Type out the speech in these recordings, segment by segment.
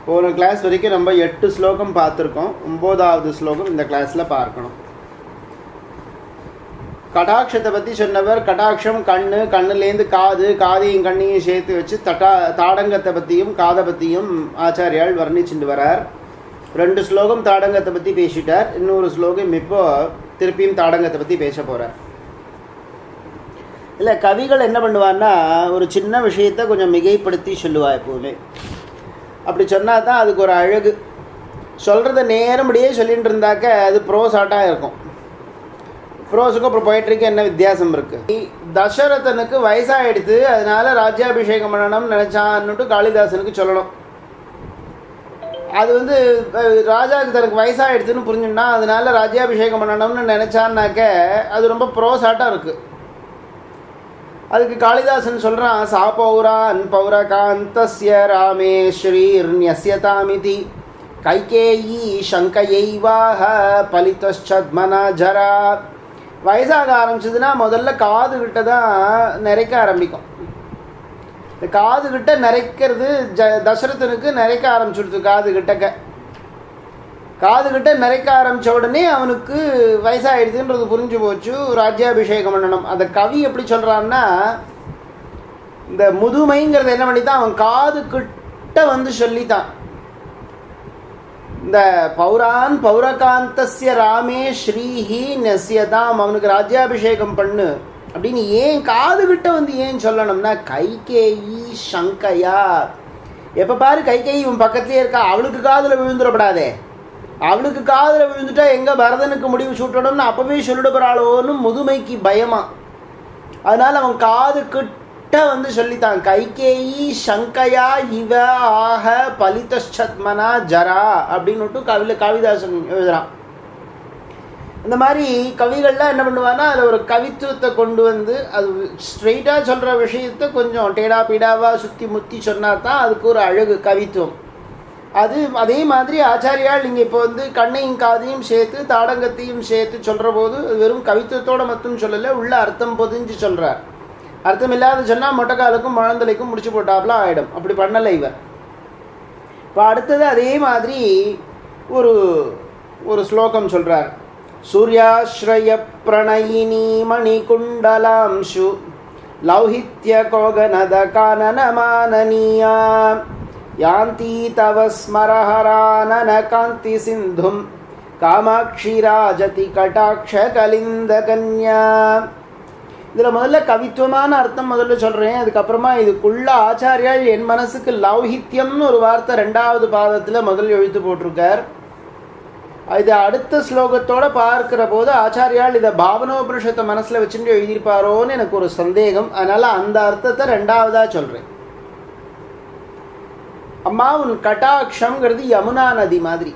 போன கிளாஸ் வரைக்கும் நம்ம எட்டு ஸ்லோகம் பார்த்துருக்கோம் ஒம்போதாவது ஸ்லோகம் இந்த கிளாஸில் பார்க்கணும் கடாட்சத்தை பற்றி சொன்னவர் கடாட்சம் கண்ணு கண்ணுலேருந்து காது காதையும் கண்ணையும் சேர்த்து வச்சு தட்டா தாடங்கத்தை பற்றியும் காதை பற்றியும் ஆச்சாரியால் வர்ணிச்சுட்டு வரார் ரெண்டு ஸ்லோகம் தாடங்கத்தை பற்றி பேசிட்டார் இன்னொரு ஸ்லோகம் இப்போ திருப்பியும் தாடங்கத்தை பற்றி பேச போகிறார் இல்லை கவிகள் என்ன பண்ணுவான்னா ஒரு சின்ன விஷயத்தை கொஞ்சம் மிகைப்படுத்தி சொல்லுவா எப்போவுமே அப்படி சொன்னால் தான் அதுக்கு ஒரு அழகு சொல்கிறத நேரம்படியே சொல்லிட்டு இருந்தாக்க அது ப்ரோஸாட்டாக இருக்கும் ப்ரோஸுக்கும் அப்புறம் பொயட்ரிக்கும் என்ன வித்தியாசம் இருக்குது தசரதனுக்கு வயசாகிடுது அதனால ராஜ்யாபிஷேகம் பண்ணணும்னு நினச்சான்னுட்டு காளிதாசனுக்கு சொல்லணும் அது வந்து ராஜாவுக்கு தனக்கு வயசாகிடுதுன்னு புரிஞ்சுன்னா அதனால ராஜ்யாபிஷேகம் பண்ணணும்னு நினச்சான்னாக்க அது ரொம்ப ப்ரோஸாட்டாக இருக்குது அதுக்கு காளிதாசன் சொல்கிறான் சா பௌரான் பௌரகாந்தஸ்ய ராமே ஸ்ரீர்நியஸ்யதாமிதி கைகேயி சங்கையைவாக பலித்தமனா ஜரா வயசாக ஆரம்பிச்சதுன்னா முதல்ல காது கிட்ட தான் நிறைக்க ஆரம்பிக்கும் இந்த காது கிட்ட நிறைக்கிறது ஜ தசரதனுக்கு நிறைக்க ஆரம்பிச்சுடுது காது கிட்டக்க காது கிட்ட நிறைக்க ஆரம்பித்த உடனே அவனுக்கு வயசாகிடுதுன்றது புரிஞ்சு போச்சு ராஜ்யாபிஷேகம் பண்ணணும் அந்த கவி எப்படி சொல்கிறான்னா இந்த முதுமைங்கிறது என்ன பண்ணித்தான் அவன் காது கிட்ட வந்து சொல்லித்தான் இந்த பௌரான் பௌரகாந்தஸ்ய ராமே ஸ்ரீஹி நெஸ்யதாம் அவனுக்கு ராஜ்யாபிஷேகம் பண்ணு அப்படின்னு ஏன் காது கிட்ட வந்து ஏன் சொல்லணும்னா கைகேயி சங்கையா எப்போ பாரு கைகேயி இவன் பக்கத்துலேயே இருக்கா அவளுக்கு காதில் விழுந்துடப்படாதே அவளுக்கு காதில் விழுந்துட்டா எங்கே பரதனுக்கு முடிவு சூட்டணும்னு அப்போவே சொல்லிட போகிறாளோன்னு முதுமைக்கு பயமா அதனால் அவன் காது கிட்ட வந்து சொல்லித்தான் கைகேயி சங்கையா இவ ஆக பலிதமனா ஜரா அப்படின்னுட்டு கவில காளிதாசன் எழுதுறான் இந்த மாதிரி கவிகள்லாம் என்ன பண்ணுவான்னா அதில் ஒரு கவித்துவத்தை கொண்டு வந்து அது ஸ்ட்ரெயிட்டாக சொல்கிற விஷயத்த கொஞ்சம் டேடா பீடாவாக சுற்றி முத்தி சொன்னா தான் அதுக்கு ஒரு அழகு கவித்துவம் அது அதே மாதிரி ஆச்சாரியால் நீங்கள் இப்போ வந்து கண்ணையும் காதையும் சேர்த்து தாடங்கத்தையும் சேர்த்து சொல்கிற போது வெறும் கவித்துவத்தோடு மட்டும் சொல்லலை உள்ள அர்த்தம் பொதிஞ்சு சொல்கிறார் அர்த்தம் இல்லாத சொன்னால் மொட்டைக்காலுக்கும் முழந்தலைக்கும் முடிச்சு போட்டாப்புல ஆகிடும் அப்படி பண்ணலை இவர் இப்போ அடுத்தது அதே மாதிரி ஒரு ஒரு ஸ்லோகம் சொல்கிறார் சூர்யாஸ்ரய பிரணயினி மணிகுண்டலாம்சு லௌஹித்ய கோகனத கானனமானனீயா யாந்தி தவ ஸ்மரஹரானன காந்தி சிந்தும் காமாட்சி ராஜதி கட்டாட்ச கலிந்த கன்யா இதில் முதல்ல கவித்துவமான அர்த்தம் முதல்ல சொல்கிறேன் அதுக்கப்புறமா இதுக்குள்ள ஆச்சாரியால் என் மனசுக்கு லௌஹித்யம்னு ஒரு வார்த்தை ரெண்டாவது பாதத்தில் முதல் எழுத்து போட்டிருக்கார் இது அடுத்த ஸ்லோகத்தோட பார்க்கிற போது ஆச்சாரியால் இதை பாவனோபனிஷத்தை மனசில் வச்சுட்டு எழுதியிருப்பாரோன்னு எனக்கு ஒரு சந்தேகம் அதனால் அந்த அர்த்தத்தை ரெண்டாவதாக சொல்கிறேன் அம்மா உன் கட்டாட்சம்ங்கிறது யமுனா நதி மாதிரி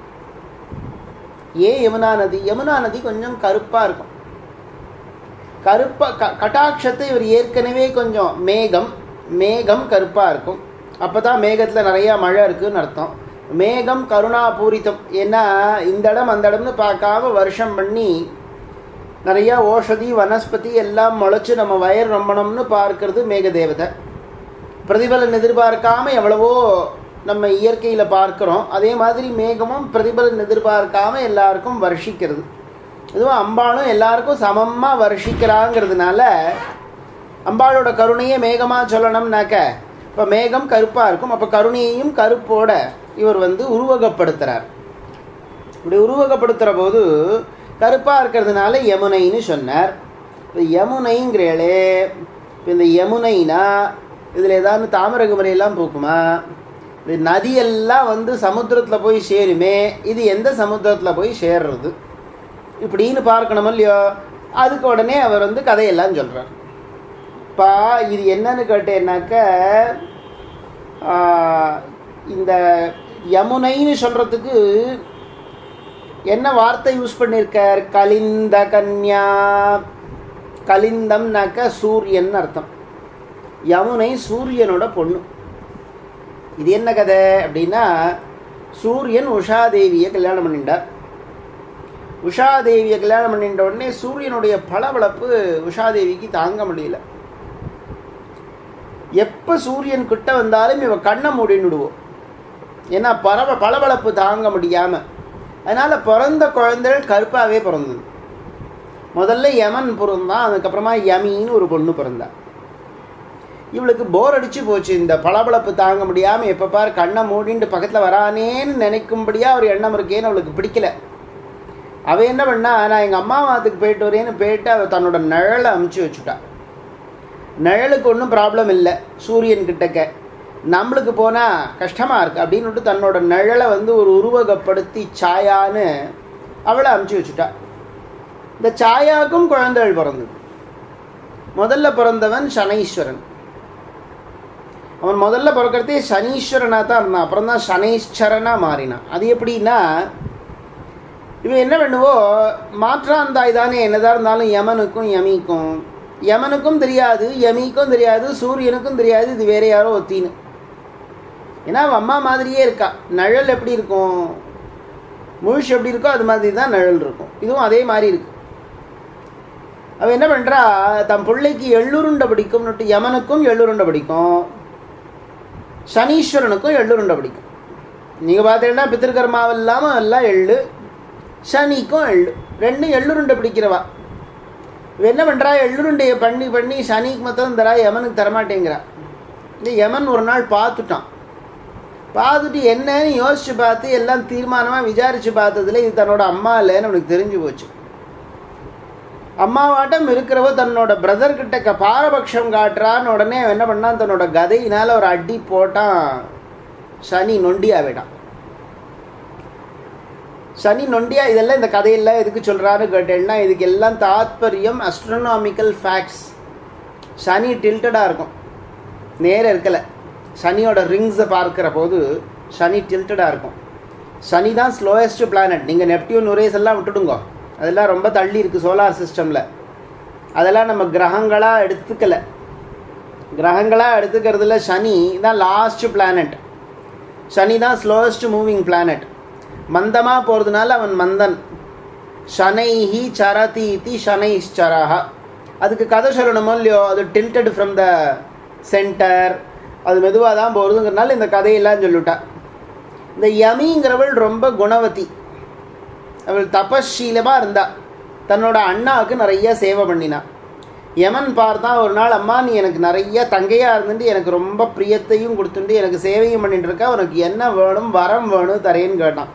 ஏன் யமுனா நதி யமுனா நதி கொஞ்சம் கருப்பாக இருக்கும் கருப்பா க கட்டாட்சத்தை இவர் ஏற்கனவே கொஞ்சம் மேகம் மேகம் கருப்பாக இருக்கும் அப்போ தான் மேகத்தில் நிறையா மழை இருக்குதுன்னு அர்த்தம் மேகம் கருணா பூரித்தம் ஏன்னா இந்த இடம் அந்த இடம்னு பார்க்காம வருஷம் பண்ணி நிறையா ஓஷதி வனஸ்பதி எல்லாம் முளைச்சி நம்ம வயர் ரொம்பணும்னு பார்க்கறது மேக தேவதை பிரதிபலன் எதிர்பார்க்காம எவ்வளவோ நம்ம இயற்கையில் பார்க்குறோம் அதே மாதிரி மேகமும் பிரதிபலன் எதிர்பார்க்காம எல்லாருக்கும் வருஷிக்கிறது இதுவும் அம்பாளும் எல்லாருக்கும் சமமாக வருஷிக்கிறாங்கிறதுனால அம்பாளோட கருணையை மேகமாக சொல்லணும்னாக்க இப்போ மேகம் கருப்பாக இருக்கும் அப்போ கருணையையும் கருப்போட இவர் வந்து உருவகப்படுத்துகிறார் இப்படி உருவகப்படுத்துகிற போது கருப்பாக இருக்கிறதுனால யமுனைன்னு சொன்னார் இப்போ யமுனைங்கிறேளே இப்போ இந்த யமுனைனா இதில் ஏதாவது தாமிரகுமரியெல்லாம் பூக்குமா இது நதியெல்லாம் வந்து சமுத்திரத்தில் போய் சேருமே இது எந்த சமுத்திரத்தில் போய் சேர்றது இப்படின்னு பார்க்கணும் இல்லையோ அதுக்கு உடனே அவர் வந்து கதையெல்லாம் சொல்கிறார் இப்போ இது என்னன்னு கேட்டேன்னாக்க இந்த யமுனைன்னு சொல்கிறதுக்கு என்ன வார்த்தை யூஸ் பண்ணியிருக்கார் கலிந்த கன்யா கலிந்தம்னாக்க சூரியன் அர்த்தம் யமுனை சூரியனோட பொண்ணு இது என்ன கதை அப்படின்னா சூரியன் உஷாதேவியை கல்யாணம் பண்ணிட்டார் உஷாதேவியை கல்யாணம் பண்ணிட்ட உடனே சூரியனுடைய பளபளப்பு உஷாதேவிக்கு தாங்க முடியல எப்போ சூரியன் கிட்ட வந்தாலும் இவ கண்ணை மூடின்னுடுவோம் ஏன்னா பரவ பளபளப்பு தாங்க முடியாமல் அதனால் பிறந்த குழந்தைகள் கருப்பாகவே பிறந்தது முதல்ல யமன் பிறந்தான் அதுக்கப்புறமா யமின்னு ஒரு பொண்ணு பிறந்தா இவளுக்கு போர் அடிச்சு போச்சு இந்த பளபளப்பு தாங்க முடியாமல் எப்போ பார் கண்ணை மூடிட்டு பக்கத்தில் வரானேன்னு நினைக்கும்படியாக ஒரு எண்ணம் இருக்கேன்னு அவளுக்கு பிடிக்கல அவள் என்ன பண்ணா நான் எங்கள் அம்மா மாத்துக்கு போயிட்டு வரேன்னு போயிட்டு அவள் தன்னோட நிழலை அமுச்சு வச்சுட்டா நிழலுக்கு ஒன்றும் ப்ராப்ளம் இல்லை சூரியன் கிட்டக்க நம்மளுக்கு போனால் கஷ்டமாக இருக்குது அப்படின்னு தன்னோட நிழலை வந்து ஒரு உருவகப்படுத்தி சாயான்னு அவளை அமுச்சு வச்சுட்டா இந்த சாயாவுக்கும் குழந்தைகள் பிறந்தது முதல்ல பிறந்தவன் சனீஸ்வரன் அவன் முதல்ல பிறக்கிறதே சனீஸ்வரனாக தான் இருந்தான் அப்புறம் தான் சனீஸ்வரனாக மாறினான் அது எப்படின்னா இவன் என்ன பண்ணுவோ மாற்றாந்தாய் தானே என்னதான் இருந்தாலும் யமனுக்கும் யமிக்கும் யமனுக்கும் தெரியாது யமிக்கும் தெரியாது சூரியனுக்கும் தெரியாது இது வேற யாரோ ஒத்தின்னு ஏன்னா அவன் அம்மா மாதிரியே இருக்கா நிழல் எப்படி இருக்கும் முழுஷ் எப்படி இருக்கோ அது மாதிரி தான் நிழல் இருக்கும் இதுவும் அதே மாதிரி இருக்கு அவன் என்ன பண்ணுறா தன் பிள்ளைக்கு எள்ளுருண்டை பிடிக்கும்னுட்டு யமனுக்கும் எள்ளுருண்டை பிடிக்கும் சனீஸ்வரனுக்கும் எள்ளுருண்டை பிடிக்கும் நீங்கள் பார்த்தீங்கன்னா பித்திருக்கர்மாവ് இல்லாமல் எல்லாம் எள்ளு சனிக்கும் எள்ளு ரெண்டும் எள்ளுருண்டை பிடிக்கிறவா இவ என்ன பண்ணுறா எள்ளுருண்டையை பண்ணி பண்ணி சனிக்கு மொத்தம் தரா யமனுக்கு தரமாட்டேங்கிறா இந்த யமன் ஒரு நாள் பார்த்துட்டான் பார்த்துட்டு என்னன்னு யோசிச்சு பார்த்து எல்லாம் தீர்மானமாக விசாரித்து பார்த்ததுல இது தன்னோட அம்மா இல்லைன்னு அவனுக்கு தெரிஞ்சு போச்சு அம்மாவாட்டம் இருக்கிறவ தன்னோட பிரதர் கிட்ட க பாரபட்சம் காட்டுறான்னு உடனே அவன் என்ன பண்ணான் தன்னோட கதையினால ஒரு அடி போட்டான் சனி நொண்டியா விடான் சனி நொண்டியா இதெல்லாம் இந்த கதையெல்லாம் எதுக்கு சொல்கிறான்னு கேட்டேன்னா இதுக்கு எல்லாம் தாத்பரியம் அஸ்ட்ரோனாமிக்கல் ஃபேக்ட்ஸ் சனி டில்டடாக இருக்கும் நேரம் இருக்கலை சனியோட ரிங்ஸை பார்க்குற போது சனி டில்டடாக இருக்கும் சனி தான் ஸ்லோயஸ்ட் பிளானட் நீங்கள் நெப்டியூன் உரேஸ் எல்லாம் விட்டுடுங்க அதெல்லாம் ரொம்ப தள்ளி இருக்குது சோலார் சிஸ்டமில் அதெல்லாம் நம்ம கிரகங்களாக எடுத்துக்கலை கிரகங்களாக எடுத்துக்கிறதுல சனி தான் லாஸ்ட் பிளானட் சனி தான் ஸ்லோவஸ்ட் மூவிங் பிளானட் மந்தமாக போகிறதுனால அவன் மந்தன் ஷனைஹி சரதி இத்தி ஷனைஷ்சரஹ அதுக்கு கதை சொல்லணுமோ இல்லையோ அது டில்டட் ஃப்ரம் த சென்டர் அது மெதுவாக தான் போகிறதுங்கிறனால இந்த கதையெல்லாம் சொல்லிவிட்டா இந்த யமிங்கிறவள் ரொம்ப குணவதி அவள் தபஷீலமாக இருந்தா தன்னோட அண்ணாவுக்கு நிறைய சேவை பண்ணினா யமன் பார்த்தா ஒரு நாள் அம்மா நீ எனக்கு நிறைய தங்கையாக இருந்துட்டு எனக்கு ரொம்ப பிரியத்தையும் கொடுத்துட்டு எனக்கு சேவையும் பண்ணிட்டு இருக்கா உனக்கு என்ன வேணும் வரம் வேணும் தரேன்னு கேட்டான்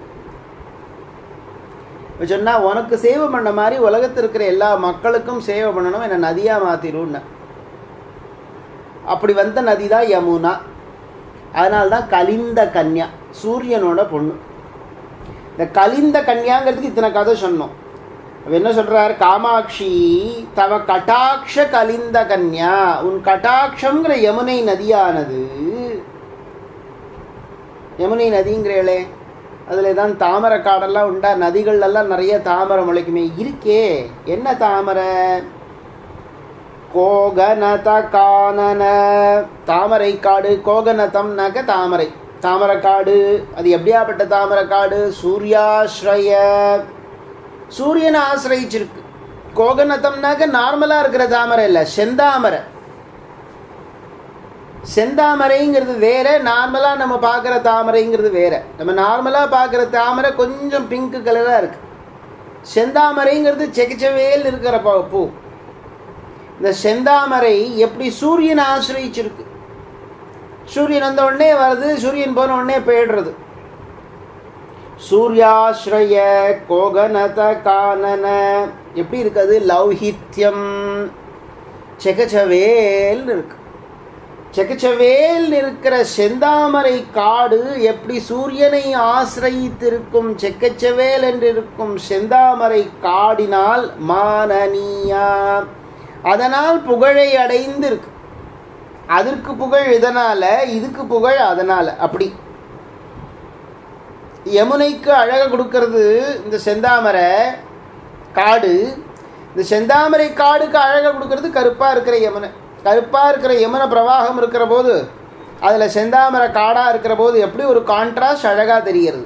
சொன்னா உனக்கு சேவை பண்ண மாதிரி உலகத்தில் இருக்கிற எல்லா மக்களுக்கும் சேவை பண்ணணும் என்னை நதியாக மாற்றிடும்னு அப்படி வந்த நதி தான் யமுனா அதனால தான் கலிந்த கன்யா சூரியனோட பொண்ணு இந்த கலிந்த கன்யாங்கிறதுக்கு இத்தனை கதை சொன்னோம் அவர் என்ன சொல்றார் காமாட்சி தவ கட்டாட்ச கலிந்த கன்யா உன் கட்டாட்சங்கிற யமுனை நதியானது யமுனை நதிங்கிறீங்களே அதில் தான் தாமரை காடெல்லாம் உண்டா நதிகள்லாம் நிறைய தாமரை முளைக்குமே இருக்கே என்ன தாமரை கோகனத கானன தாமரை காடு கோகனதம்னாக்க தாமரை தாமரை காடு அது எப்படியாப்பட்ட தாமரை காடு சூர்யாஸ்ரய சூரியனை ஆசிரயிச்சிருக்கு கோகனதம்னாக்க நார்மலாக இருக்கிற தாமரை இல்லை செந்தாமரை செந்தாமரைங்கிறது வேற நார்மலாக நம்ம பார்க்குற தாமரைங்கிறது வேற நம்ம நார்மலாக பார்க்குற தாமரை கொஞ்சம் பிங்க் கலராக இருக்கு செந்தாமரைங்கிறது செக்கச்சவேல் இருக்கிற பூ இந்த செந்தாமரை எப்படி சூரியனை ஆசிரியிச்சிருக்கு சூரியன் வந்த உடனே வருது சூரியன் போன உடனே போயிடுறது சூர்யாஸ்ரய கோகனத கானன எப்படி இருக்குது லௌஹித்யம் செகச்சவேல் இருக்கு செக்கச்சவேல் இருக்கிற செந்தாமரை காடு எப்படி சூரியனை ஆசிரயித்திருக்கும் செக்கச்சவேல் என்றிருக்கும் செந்தாமரை காடினால் மானனியா அதனால் புகழை அடைந்து இருக்கு அதற்கு புகழ் இதனால இதுக்கு புகழ் அதனால அப்படி யமுனைக்கு அழக கொடுக்கறது இந்த செந்தாமரை காடு இந்த செந்தாமரை காடுக்கு அழக கொடுக்கறது கருப்பாக இருக்கிற யமுனை கருப்பாக இருக்கிற யமுன பிரவாகம் இருக்கிற போது அதில் செந்தாமரை காடாக இருக்கிற போது எப்படி ஒரு கான்ட்ராஸ்ட் அழகாக தெரிகிறது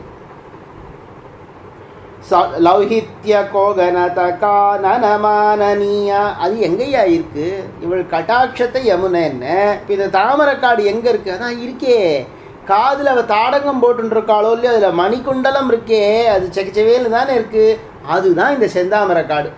லௌஹித்ய கோகனத கானனமானனியா அது எங்கேயா இருக்கு இவள் கட்டாட்சத்தை யமுனை என்ன இப்போ இந்த தாமரைக்காடு எங்கே இருக்கு அதான் இருக்கே காதில் அவள் தாடங்கம் போட்டுருக்காளோ இல்லையோ அதில் மணிக்குண்டலம் இருக்கே அது செக்கச்சவேல் தானே இருக்குது அதுதான் இந்த செந்தாமரை காடு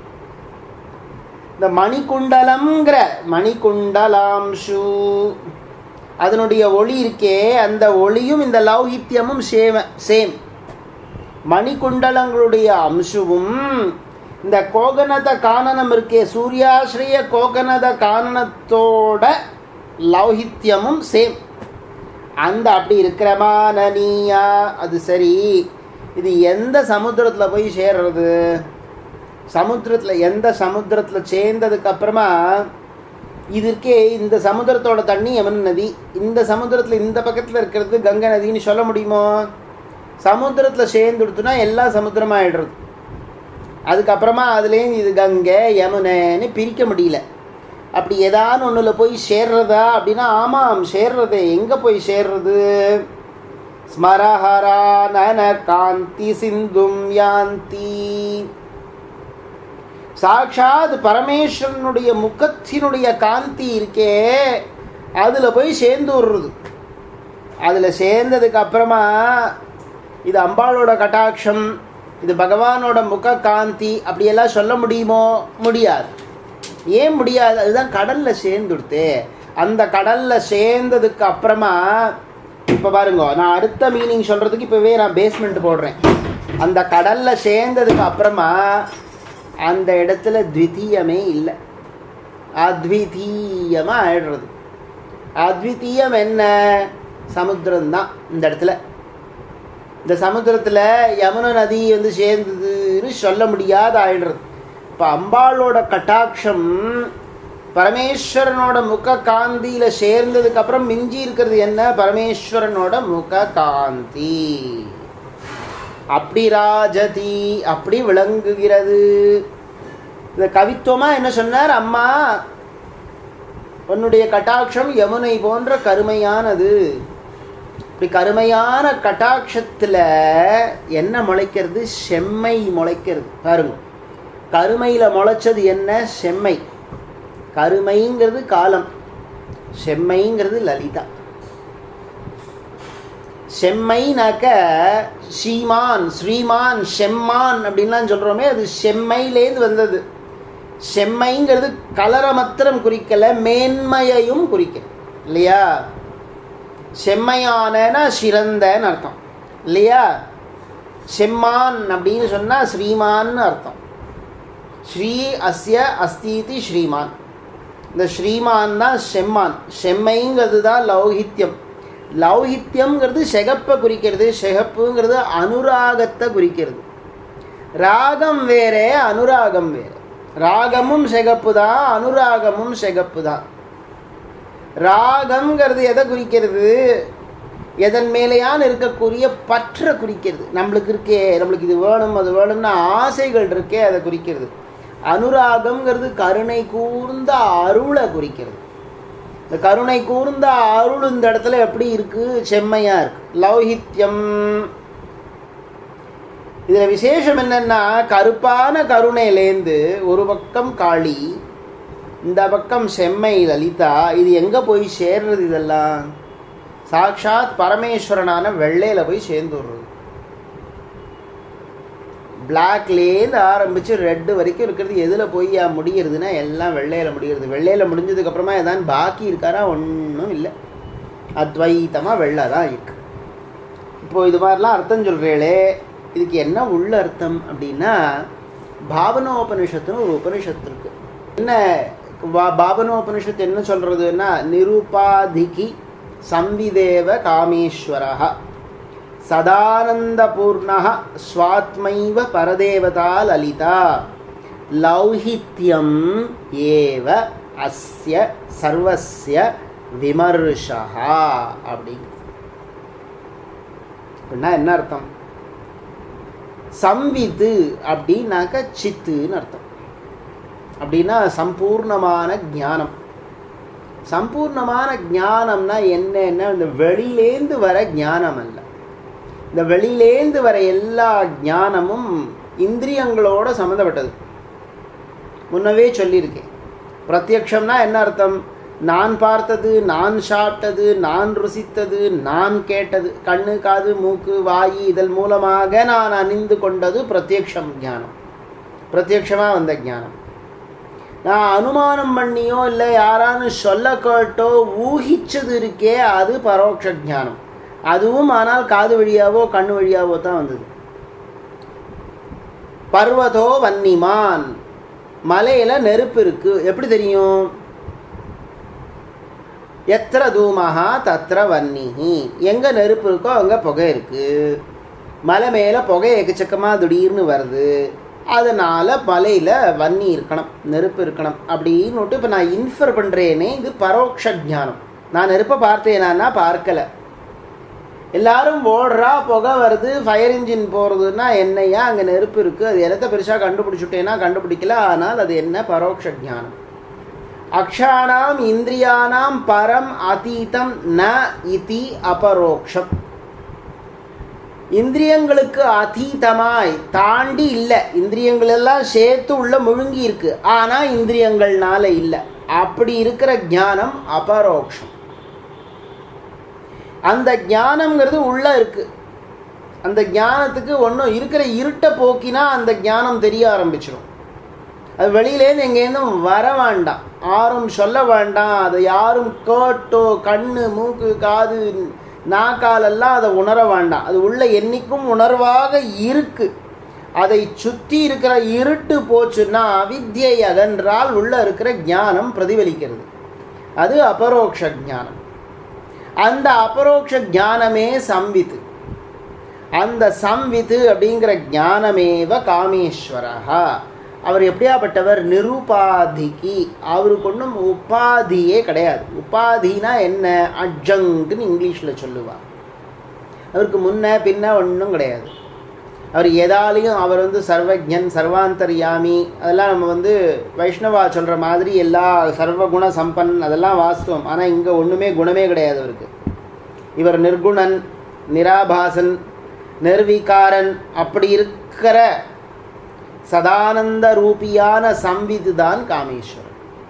இந்த மணிக்குண்டலம்ங்கிற மணிக்குண்டலாம்ஷு அதனுடைய ஒளி இருக்கே அந்த ஒளியும் இந்த லௌகித்யமும் சேம சேம் மணிக்குண்டலங்களுடைய அம்சுவும் இந்த கோகனத கானனம் இருக்கே சூர்யாஸ்ரய கோகனத கானனத்தோட லௌகித்யமும் சேம் அந்த அப்படி இருக்கிறமான நீயா அது சரி இது எந்த சமுத்திரத்தில் போய் சேர்றது சமுத்திரத்தில் எந்த சமுத்திரத்தில் சேர்ந்ததுக்கு அப்புறமா இது இருக்கே இந்த சமுத்திரத்தோட தண்ணி யமுன நதி இந்த சமுத்திரத்தில் இந்த பக்கத்தில் இருக்கிறது கங்கை நதின்னு சொல்ல முடியுமோ சமுத்திரத்தில் சேர்ந்துடுத்துனா எல்லா சமுத்திரமாகிடுறது அதுக்கப்புறமா அதுலேயும் இது கங்கை யமுனைன்னு பிரிக்க முடியல அப்படி ஏதாவது ஒன்றில் போய் சேர்றதா அப்படின்னா ஆமாம் சேர்றது எங்கே போய் சேர்றது ஸ்மரஹரா நன காந்தி சிந்தும் யாந்தி சாட்சாத் பரமேஸ்வரனுடைய முகத்தினுடைய காந்தி இருக்கே அதில் போய் சேர்ந்து விடுறது அதில் சேர்ந்ததுக்கு அப்புறமா இது அம்பாளோட கட்டாட்சம் இது பகவானோட முக காந்தி அப்படியெல்லாம் சொல்ல முடியுமோ முடியாது ஏன் முடியாது அதுதான் கடலில் சேர்ந்துடுத்து அந்த கடலில் சேர்ந்ததுக்கு அப்புறமா இப்போ பாருங்க நான் அடுத்த மீனிங் சொல்கிறதுக்கு இப்போவே நான் பேஸ்மெண்ட் போடுறேன் அந்த கடலில் சேர்ந்ததுக்கு அப்புறமா அந்த இடத்துல த்விதீயமே இல்லை அத்விதீயமாக ஆயிடுறது அத்விதீயம் என்ன சமுத்திரம்தான் இந்த இடத்துல இந்த சமுத்திரத்தில் யமுன நதி வந்து சேர்ந்ததுன்னு சொல்ல முடியாத ஆயிடுறது இப்போ அம்பாளோட கட்டாட்சம் பரமேஸ்வரனோட முக காந்தியில் சேர்ந்ததுக்கப்புறம் மிஞ்சி இருக்கிறது என்ன பரமேஸ்வரனோட முக காந்தி அப்படி ராஜதி அப்படி விளங்குகிறது இந்த கவித்துவமாக என்ன சொன்னார் அம்மா உன்னுடைய கட்டாட்சம் யமுனை போன்ற கருமையானது இப்படி கருமையான கட்டாட்சத்தில் என்ன முளைக்கிறது செம்மை முளைக்கிறது பாருங்க கருமையில் முளைச்சது என்ன செம்மை கருமைங்கிறது காலம் செம்மைங்கிறது லலிதா செம்மைனாக்க ஸ்ரீமான் ஸ்ரீமான் செம்மான் அப்படின்லாம் சொல்கிறோமே அது செம்மையிலேருந்து வந்தது செம்மைங்கிறது கலரை மாத்திரம் குறிக்கல மேன்மையையும் குறிக்க இல்லையா செம்மையானனா சிறந்தன்னு அர்த்தம் இல்லையா செம்மான் அப்படின்னு சொன்னால் ஸ்ரீமான்னு அர்த்தம் ஸ்ரீ அஸ்ய அஸ்தீதி ஸ்ரீமான் இந்த ஸ்ரீமான் தான் செம்மான் செம்மைங்கிறது தான் லௌகித்யம் லௌகித்யம்ங்கிறது செகப்பை குறிக்கிறது செகப்புங்கிறது அனுராகத்தை குறிக்கிறது ராகம் வேறே அனுராகம் வேறு ராகமும் செகப்பு தான் அனுராகமும் செகப்பு தான் ராகம்ங்கிறது எதை குறிக்கிறது எதன் மேலேயான் இருக்கக்கூடிய பற்றை குறிக்கிறது நம்மளுக்கு இருக்கே நம்மளுக்கு இது வேணும் அது வேணும்னு ஆசைகள் இருக்கே அதை குறிக்கிறது அனுராகம்ங்கிறது கருணை கூர்ந்த அருளை குறிக்கிறது இந்த கருணை கூர்ந்த அருள் இந்த இடத்துல எப்படி இருக்கு செம்மையா இருக்கு லௌகித்யம் இதில் விசேஷம் என்னன்னா கருப்பான கருணையிலேருந்து ஒரு பக்கம் காளி இந்த பக்கம் செம்மை லலிதா இது எங்கே போய் சேர்றது இதெல்லாம் சாக்ஷாத் பரமேஸ்வரனான வெள்ளையில் போய் சேர்ந்து விடுறது பிளாக்லேருந்து ஆரம்பித்து ரெட்டு வரைக்கும் இருக்கிறது எதில் போய் முடிகிறதுனா எல்லாம் வெள்ளையில் முடிகிறது வெள்ளையில் முடிஞ்சதுக்கப்புறமா எதான் பாக்கி இருக்காரா ஒன்றும் இல்லை அத்வைத்தமாக வெள்ளை தான் இருக்கு இப்போது இது மாதிரிலாம் அர்த்தம் சொல்கிறீங்களே இதுக்கு என்ன உள்ள அர்த்தம் அப்படின்னா பாவனோபனிஷத்துன்னு ஒரு உபனிஷத்து இருக்கு என்ன பாவனோபனிஷத்து என்ன சொல்கிறதுன்னா நிருபாதிகி சம்விதேவ காமேஸ்வரா சதானந்தபூர்ண ஸ்வாத்மைவ பரதேவதா லலிதா லௌஹித்யம் ஏவ அஸ்ய சர்வஸ்ய விமர்ஷா அப்படிங்க அப்படின்னா என்ன அர்த்தம் சம்வித்து அப்படின்னாக்க சித்துன்னு அர்த்தம் அப்படின்னா சம்பூர்ணமான ஞானம் சம்பூர்ணமான ஞானம்னா என்னன்னா இந்த வெளியிலேந்து வர ஞானம் அல்ல இந்த வெளியிலேந்து வர எல்லா ஞானமும் இந்திரியங்களோட சம்மந்தப்பட்டது முன்னவே சொல்லியிருக்கேன் பிரத்யக்ஷம்னா என்ன அர்த்தம் நான் பார்த்தது நான் சாப்பிட்டது நான் ருசித்தது நான் கேட்டது கண்ணு காது மூக்கு வாய் இதன் மூலமாக நான் அணிந்து கொண்டது பிரத்யக்ஷம் ஞானம் பிரத்யக்ஷமாக வந்த ஞானம் நான் அனுமானம் பண்ணியோ இல்லை யாரான்னு சொல்ல கேட்டோ ஊகிச்சது இருக்கே அது பரோட்ச ஞானம் அதுவும் ஆனால் காது வழியாவோ கண்ணு வழியாவோ தான் வந்தது பர்வதோ வன்னிமான் மலையில நெருப்பு இருக்கு எப்படி தெரியும் எத்திர தூமஹா தத்திர வன்னிஹி எங்க நெருப்பு இருக்கோ அங்க புகை இருக்கு மலை மேல புகை எக்கச்சக்கமாக திடீர்னு வருது அதனால மலையில வன்னி இருக்கணும் நெருப்பு இருக்கணும் அப்படின்னுட்டு இப்போ நான் இன்ஃபர் பண்றேனே இது பரோட்ச ஞானம் நான் நெருப்பை பார்த்தேனா பார்க்கல எல்லாரும் ஓடுறா புகை வருது ஃபயர் இன்ஜின் போகிறதுன்னா என்னையா அங்கே நெருப்பு இருக்குது அது எதத்தை பெருசாக கண்டுபிடிச்சுட்டேன்னா கண்டுபிடிக்கல ஆனால் அது என்ன பரோட்ச ஞானம் அக்ஷானாம் இந்திரியானாம் பரம் அதீதம் ந இதி அபரோக்ஷம் இந்திரியங்களுக்கு அதீதமாய் தாண்டி இல்லை இந்திரியங்கள் எல்லாம் சேர்த்து உள்ள முழுங்கி இருக்கு ஆனால் இந்திரியங்கள்னால இல்லை அப்படி இருக்கிற ஞானம் அபரோக்ஷம் அந்த ஞானம்ங்கிறது உள்ள இருக்கு அந்த ஞானத்துக்கு ஒன்றும் இருக்கிற இருட்டை போக்கினா அந்த ஞானம் தெரிய ஆரம்பிச்சிடும் அது வெளியிலேருந்து எங்கேருந்தும் வர வேண்டாம் யாரும் சொல்ல வேண்டாம் அதை யாரும் கேட்டோ கண்ணு மூக்கு காது நாக்காலெல்லாம் அதை உணர வேண்டாம் அது உள்ள என்னைக்கும் உணர்வாக இருக்கு அதை சுற்றி இருக்கிற இருட்டு போச்சுன்னா அவித்யை அகன்றால் உள்ள இருக்கிற ஞானம் பிரதிபலிக்கிறது அது அபரோக்ஷ ஞானம் அந்த அபரோக்ஷ ஞானமே சம்வித்து அந்த சம்வித்து அப்படிங்கிற ஞானமேவ காமேஸ்வரஹா அவர் எப்படியாப்பட்டவர் நிருபாதிக்கு அவருக்கு ஒன்றும் உபாதியே கிடையாது உபாதினா என்ன அட்ஜங்க்னு இங்கிலீஷில் சொல்லுவார் அவருக்கு முன்ன பின்ன ஒன்றும் கிடையாது அவர் எதாலையும் அவர் வந்து சர்வஜன் சர்வாந்தர்யாமி அதெல்லாம் நம்ம வந்து வைஷ்ணவா சொல்கிற மாதிரி எல்லா சர்வகுண சம்பன் அதெல்லாம் வாஸ்தவம் ஆனால் இங்கே ஒன்றுமே குணமே கிடையாது அவருக்கு இவர் நிர்குணன் நிராபாசன் நிர்விகாரன் அப்படி இருக்கிற சதானந்த ரூபியான சம்விது தான் காமேஸ்வரன்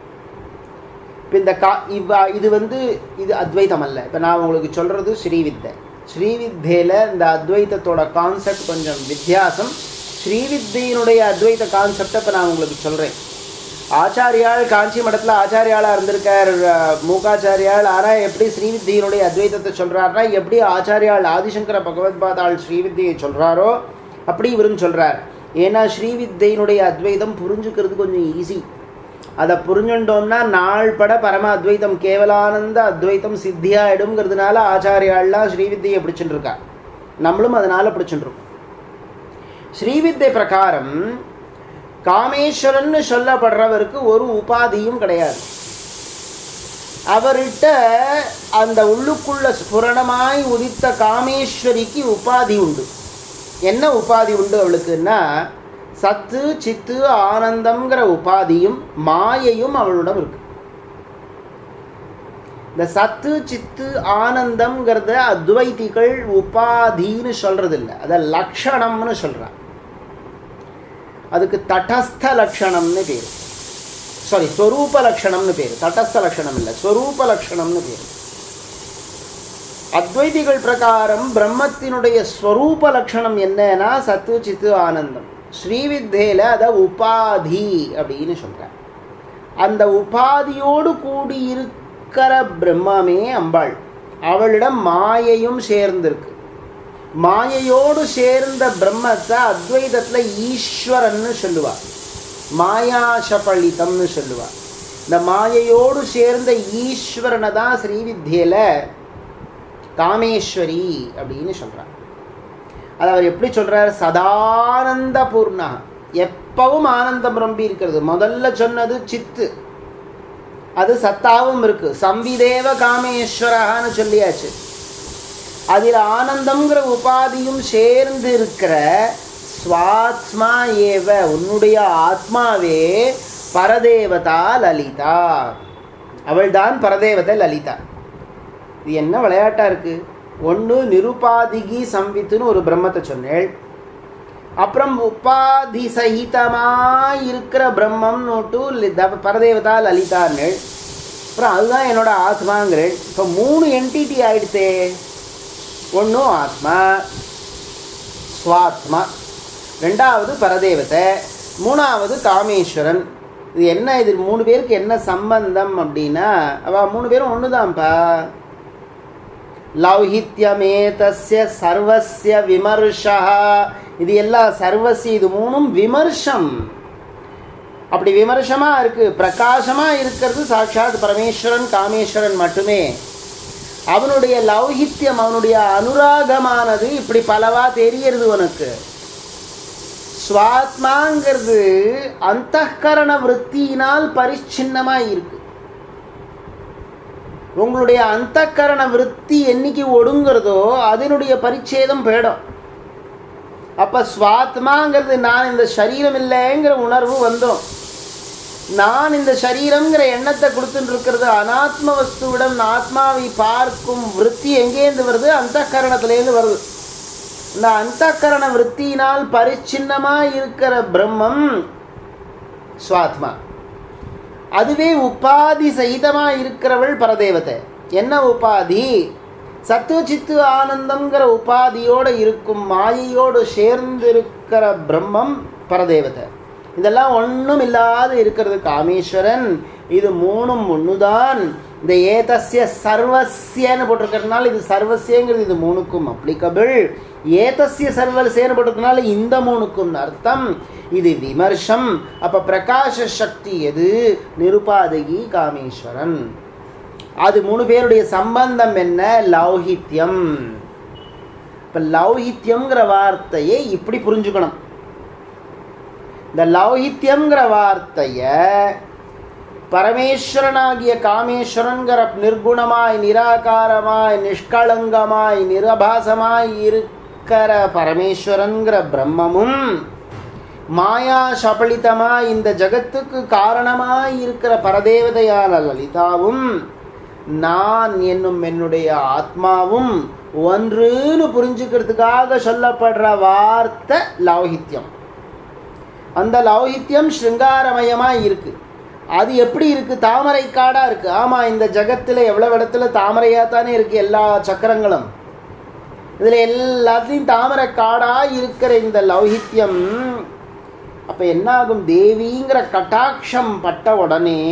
இப்போ இந்த கா இவ் இது வந்து இது அத்வைதம் அல்ல இப்போ நான் உங்களுக்கு சொல்கிறது ஸ்ரீவித்தை ஸ்ரீவித்தேல இந்த அத்வைத்தத்தோட கான்செப்ட் கொஞ்சம் வித்தியாசம் ஸ்ரீவித்தையினுடைய அத்வைத கான்செப்டை இப்போ நான் உங்களுக்கு சொல்கிறேன் ஆச்சாரியால் காஞ்சி மடத்தில் ஆச்சாரியாளாக இருந்திருக்கார் மூகாச்சாரியால் ஆனால் எப்படி ஸ்ரீவித்தியினுடைய அத்வைதத்தை சொல்கிறாருன்னா எப்படி ஆச்சாரியால் ஆதிசங்கர பகவத்பாதாள் ஸ்ரீவித்தியை சொல்கிறாரோ அப்படி இவரும் சொல்கிறார் ஏன்னா ஸ்ரீவித்தையினுடைய அத்வைதம் புரிஞ்சுக்கிறது கொஞ்சம் ஈஸி அதை புரிஞ்சுட்டோம்னா நாள் பட பரம அத்வைதம் கேவலானந்த அத்வைதம் சித்தியாயிடுங்கிறதுனால ஆச்சாரியாள்லாம் ஸ்ரீவித்தியை பிடிச்சுட்டு இருக்கா நம்மளும் அதனால பிடிச்சுட்டுருக்கோம் ஸ்ரீவித்தை பிரகாரம் காமேஸ்வரன் சொல்லப்படுறவருக்கு ஒரு உபாதியும் கிடையாது அவர்கிட்ட அந்த உள்ளுக்குள்ள ஸ்புரணமாய் உதித்த காமேஸ்வரிக்கு உபாதி உண்டு என்ன உபாதி உண்டு அவளுக்குன்னா சத்து சித்து ஆனந்தம்ங்கிற உபாதியும் மாயையும் அவளிடம் இருக்கு இந்த சத்து சித்து ஆனந்தம்ங்கிறத அத்வைதிகள் உபாதின்னு சொல்றது இல்லை அதை லக்ஷணம்னு சொல்றாங்க அதுக்கு தடஸ்த லட்சணம்னு பேர் சாரி ஸ்வரூப லட்சணம்னு பேர் தடஸ்த லட்சணம் இல்லை ஸ்வரூப லட்சணம்னு பேர் அத்வைதிகள் பிரகாரம் பிரம்மத்தினுடைய ஸ்வரூப லட்சணம் என்னன்னா சத்து சித்து ஆனந்தம் ஸ்ரீவித்தேல அதை உபாதி அப்படின்னு சொல்கிறார் அந்த உபாதியோடு கூடி இருக்கிற பிரம்மமே அம்பாள் அவளிடம் மாயையும் சேர்ந்திருக்கு மாயையோடு சேர்ந்த பிரம்மத்தை அத்வைதத்தில் ஈஸ்வரன்னு சொல்லுவார் மாயாசபளிதம்னு சொல்லுவார் இந்த மாயையோடு சேர்ந்த ஈஸ்வரனை தான் ஸ்ரீவித்யில காமேஸ்வரி அப்படின்னு சொல்கிறார் அது அவர் எப்படி சொல்கிறார் சதானந்த பூர்ணா எப்பவும் ஆனந்தம் ரொம்ப இருக்கிறது முதல்ல சொன்னது சித்து அது சத்தாவும் இருக்கு சம்விதேவ காமேஸ்வரகான்னு சொல்லியாச்சு அதில் ஆனந்தம்ங்கிற உபாதியும் சேர்ந்து இருக்கிற ஸ்வாத்மா ஏவ உன்னுடைய ஆத்மாவே பரதேவதா லலிதா அவள்தான் பரதேவதை லலிதா இது என்ன விளையாட்டா இருக்கு ஒன்று நிருபாதிகி சம்வித்துன்னு ஒரு பிரம்மத்தை சொன்னேள் அப்புறம் உபாதி சகிதமாக இருக்கிற பிரம்மம் நோட்டு பரதேவதா லலிதான்னு அப்புறம் அதுதான் என்னோட ஆத்மாங்கிறேன் இப்போ மூணு என்டிட்டி ஆயிடுத்தே ஒன்றும் ஆத்மா ஸ்வாத்மா ரெண்டாவது பரதேவத்தை மூணாவது காமேஸ்வரன் இது என்ன இது மூணு பேருக்கு என்ன சம்பந்தம் அப்படின்னா அவ மூணு பேரும் ஒன்று தான்ப்பா லௌஹித்யமேதஸ்ய சர்வஸ்ய விமர்ஷா இது எல்லாம் சர்வஸ்ய இது மூணும் விமர்சம் அப்படி விமர்சமாக இருக்குது பிரகாசமாக இருக்கிறது சாட்சாத் பரமேஸ்வரன் காமேஸ்வரன் மட்டுமே அவனுடைய லௌகித்யம் அவனுடைய அனுராகமானது இப்படி பலவா தெரியறது உனக்கு ஸ்வாத்மாங்கிறது அந்தகரண விற்த்தியினால் பரிச்சின்னமாக இருக்கு உங்களுடைய அந்தகரண விற்பி என்னைக்கு ஒடுங்கிறதோ அதனுடைய பரிச்சேதம் போயிடும் அப்போ ஸ்வாத்மாங்கிறது நான் இந்த சரீரம் இல்லைங்கிற உணர்வு வந்துடும் நான் இந்த சரீரம்ங்கிற எண்ணத்தை கொடுத்துட்டு இருக்கிறது அனாத்ம வஸ்துவிடம் ஆத்மாவை பார்க்கும் விற்பி எங்கேருந்து வருது அந்த கரணத்திலேருந்து வருது இந்த அந்த கரண விற்த்தியினால் பரிச்சின்னமாக இருக்கிற பிரம்மம் சுவாத்மா அதுவே உபாதி சகிதமாக இருக்கிறவள் பரதேவத்தை என்ன உபாதி சத்துவ சித்து ஆனந்தம்ங்கிற உபாதியோடு இருக்கும் மாயையோடு சேர்ந்து இருக்கிற பிரம்மம் பரதேவத்தை இதெல்லாம் ஒன்றும் இல்லாது இருக்கிறது காமேஸ்வரன் இது மூணும் ஒன்றுதான் இந்த ஏதஸ்ய சர்வசியன்னு போட்டிருக்கிறதுனால இது சர்வசியங்கிறது இது மூணுக்கும் அப்ளிகபிள் ஏதஸ்ய சர்வசேன்னு போட்டிருக்கனால இந்த மூணுக்கும் அர்த்தம் இது விமர்சம் அப்போ பிரகாஷ சக்தி எது நிருபாதகி காமேஸ்வரன் அது மூணு பேருடைய சம்பந்தம் என்ன லௌகித்யம் இப்போ லௌகித்யம்ங்கிற வார்த்தையை இப்படி புரிஞ்சுக்கணும் இந்த லௌகித்யங்கிற வார்த்தையை பரமேஸ்வரனாகிய காமேஸ்வரன்கிற நிர்குணமாய் நிராகாரமாய் நிஷ்களங்கமாய் நிரபாசமாய் இருக்கிற பரமேஸ்வரன்கிற பிரம்மமும் மாயா சபலிதமாய் இந்த ஜகத்துக்கு காரணமாய் இருக்கிற பரதேவதையான லலிதாவும் நான் என்னும் என்னுடைய ஆத்மாவும் ஒன்றுன்னு புரிஞ்சுக்கிறதுக்காக சொல்லப்படுற வார்த்தை லௌகித்யம் அந்த லௌகித்யம் ஸ்ருங்காரமயமாக இருக்குது அது எப்படி இருக்குது தாமரை காடாக இருக்குது ஆமாம் இந்த ஜகத்தில் எவ்வளோ இடத்துல தாமரையாக தானே இருக்குது எல்லா சக்கரங்களும் இதில் எல்லாத்தையும் தாமரை காடாக இருக்கிற இந்த லௌகித்யம் அப்போ என்னாகும் தேவிங்கிற கட்டாட்சம் பட்ட உடனே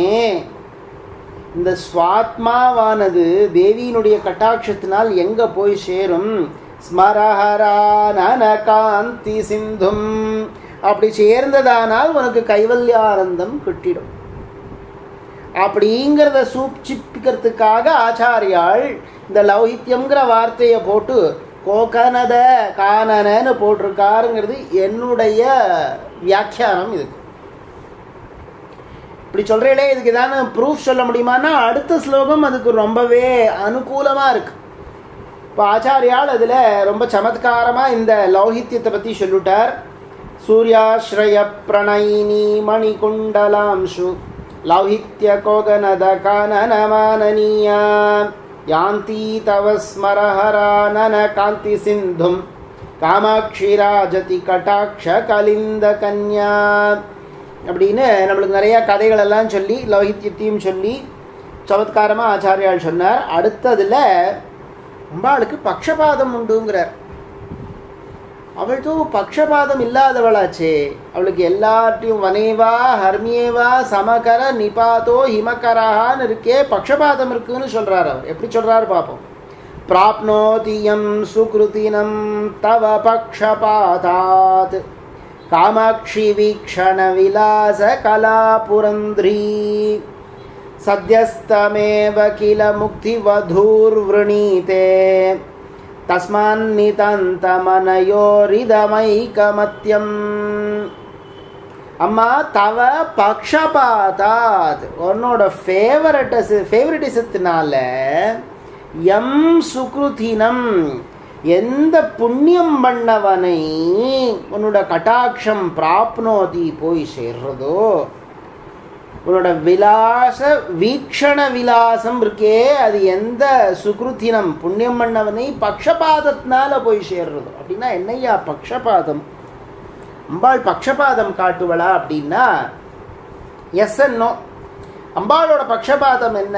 இந்த சுவாத்மாவானது தேவியினுடைய கட்டாட்சத்தினால் எங்கே போய் சேரும் ஸ்மரஹரா நன காந்தி சிந்தும் அப்படி சேர்ந்ததானால் உனக்கு கைவல்யானந்தம் கிட்டிடும் அப்படிங்கிறத சூப்சிப்பிக்கிறதுக்காக ஆச்சாரியாள் இந்த லௌகித்யங்கிற வார்த்தையை போட்டு கோகனத கானனன்னு போட்டிருக்காருங்கிறது என்னுடைய வியாக்கியானம் இதுக்கு இப்படி சொல்கிறீங்களே இதுக்கு ஏதாவது ப்ரூஃப் சொல்ல முடியுமான்னா அடுத்த ஸ்லோகம் அதுக்கு ரொம்பவே அனுகூலமாக இருக்கு இப்போ ஆச்சாரியால் அதில் ரொம்ப சமத்காரமாக இந்த லௌகித்யத்தை பற்றி சொல்லிவிட்டார் சூர்யாஸ்ரய பிரணயினி மணிகுண்டலாம்சு லௌகித்ய கோகனத கானனமானனீயா யாந்தி தவ ஸ்மரஹரானன காந்தி சிந்தும் காமாட்சி ராஜதி கட்டாட்ச கலிந்த கன்யா அப்படின்னு நம்மளுக்கு நிறையா கதைகள் எல்லாம் சொல்லி லௌகித்யத்தையும் சொல்லி சமத்காரமாக ஆச்சாரியால் சொன்னார் அடுத்ததில் அம்பாளுக்கு பக்ஷபாதம் உண்டுங்கிறார் அவள் தூ பக்ஷபாதம் இல்லாதவளாச்சே அவளுக்கு எல்லார்ட்டையும் வனேவா ஹர்மியேவா சமகர நிபாதோ ஹிமகரான்னு இருக்கே பக்ஷபாதம் இருக்குன்னு சொல்கிறார் அவர் எப்படி சொல்கிறாரு பார்ப்போம் பிராப்னோதியம் சுக்ருதினம் தவ பக்ஷபாதாத் காமாட்சி வீக்ஷண விலாச கலா புரந்திரி சத்யஸ்தமேவ கில முக்தி வதூர்வணீதே தஸ்மான்னிதந்தமனயோரிதமைக்கமத்தியம் அம்மா தவ பக்ஷபாதாத் உன்னோட ஃபேவரட்டஸ் ஃபேவரட்டிசத்தினால எம் சுக்ருதினம் எந்த புண்ணியம் பண்ணவனை உன்னோட கட்டாட்சம் பிராப்னோதி போய் சேர்றதோ உன்னோட விலாச வீக்ஷண விலாசம் இருக்கே அது எந்த சுக்ருத்தினம் புண்ணியம் பண்ணவனை பக்ஷபாதத்தினால போய் சேர்றதோ அப்படின்னா என்னையா பக்ஷபாதம் அம்பாள் பக்ஷபாதம் காட்டுவளா அப்படின்னா எஸ் நோ அம்பாளோட பக்ஷபாதம் என்ன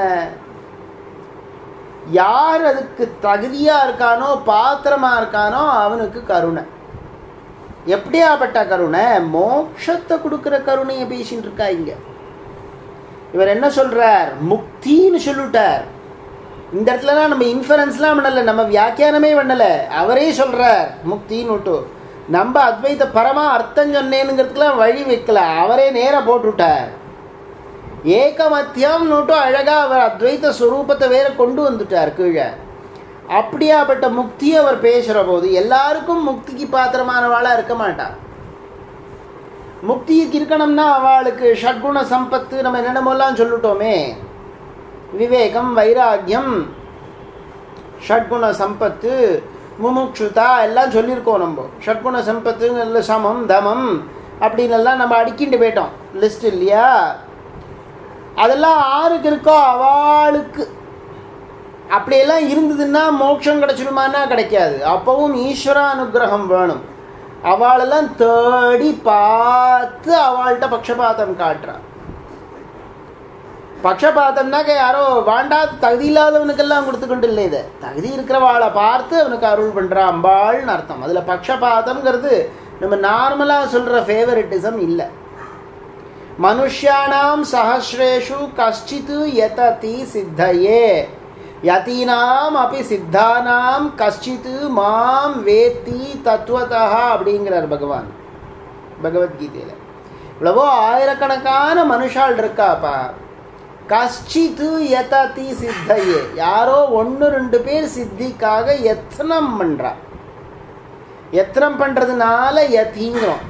யார் அதுக்கு தகுதியா இருக்கானோ பாத்திரமா இருக்கானோ அவனுக்கு கருணை எப்படியாப்பட்ட கருணை மோட்சத்தை கொடுக்கிற கருணையை பேசிட்டு இருக்கா இங்க இவர் என்ன சொல்றார் முக்தின்னு சொல்லிட்டார் இந்த இடத்துலலாம் நம்ம இன்ஃபரன்ஸ்லாம் பண்ணல நம்ம வியாக்கியானமே பண்ணல அவரே சொல்றார் முக்தின்னு விட்டு நம்ம அத்வைத பரமா அர்த்தம் சொன்னேனுங்கிறதுக்கெல்லாம் வழி வைக்கல அவரே நேரா போட்டுவிட்டார் ஏகமத்தியம் நோட்டும் அழகா அவர் அத்வைத ஸ்வரூபத்தை வேற கொண்டு வந்துட்டார் கீழே அப்படியாப்பட்ட முக்தி அவர் பேசுகிற போது எல்லாருக்கும் முக்திக்கு பாத்திரமானவாளா இருக்க மாட்டார் முக்திக்கு இருக்கணும்னா அவளுக்கு ஷட்குண சம்பத்து நம்ம என்னென்னமோலாம் சொல்லிட்டோமே விவேகம் வைராக்கியம் ஷட்குண சம்பத்து முமுட்சுதா எல்லாம் சொல்லியிருக்கோம் நம்ம ஷட்குண சம்பத்துங்கிறதுல சமம் தமம் அப்படின்னு எல்லாம் நம்ம அடிக்கிட்டு போயிட்டோம் லிஸ்ட் இல்லையா அதெல்லாம் ஆருக்கு இருக்கோ அவளுக்கு அப்படியெல்லாம் இருந்ததுன்னா மோட்சம் கிடைச்சிடுமான்னா கிடைக்காது அப்பவும் ஈஸ்வர அனுகிரகம் வேணும் அவளெல்லாம் தேடி பார்த்து அவள்கிட்ட பக்ஷபாதம் காட்டுறான் பக்ஷபாதம்னாக்க யாரோ வாண்டாத தகுதி இல்லாதவனுக்கெல்லாம் கொடுத்துக்கொண்டு இல்லை இதை தகுதி இருக்கிறவாளை பார்த்து அவனுக்கு அருள் பண்ணுறா அம்பாள்னு அர்த்தம் அதில் பக்ஷபாதம்ங்கிறது நம்ம நார்மலாக சொல்கிற ஃபேவரட்டிசம் இல்லை மனுஷியானாம் சஹசிரேஷு கஷ்டித் யததி சித்தையே யதீனாம் அப்படி சித்தானாம் கஷ்டித் மாம் வேத்தி தத்துவதா அப்படிங்கிறார் பகவான் பகவத்கீதையில் இவ்வளவோ ஆயிரக்கணக்கான மனுஷால் இருக்காப்பா கஷ்டித்து யததி சித்தையே யாரோ ஒன்று ரெண்டு பேர் சித்திக்காக எத்தனம் பண்ணுறா எத்தனம் பண்ணுறதுனால யதிங்கிறோம்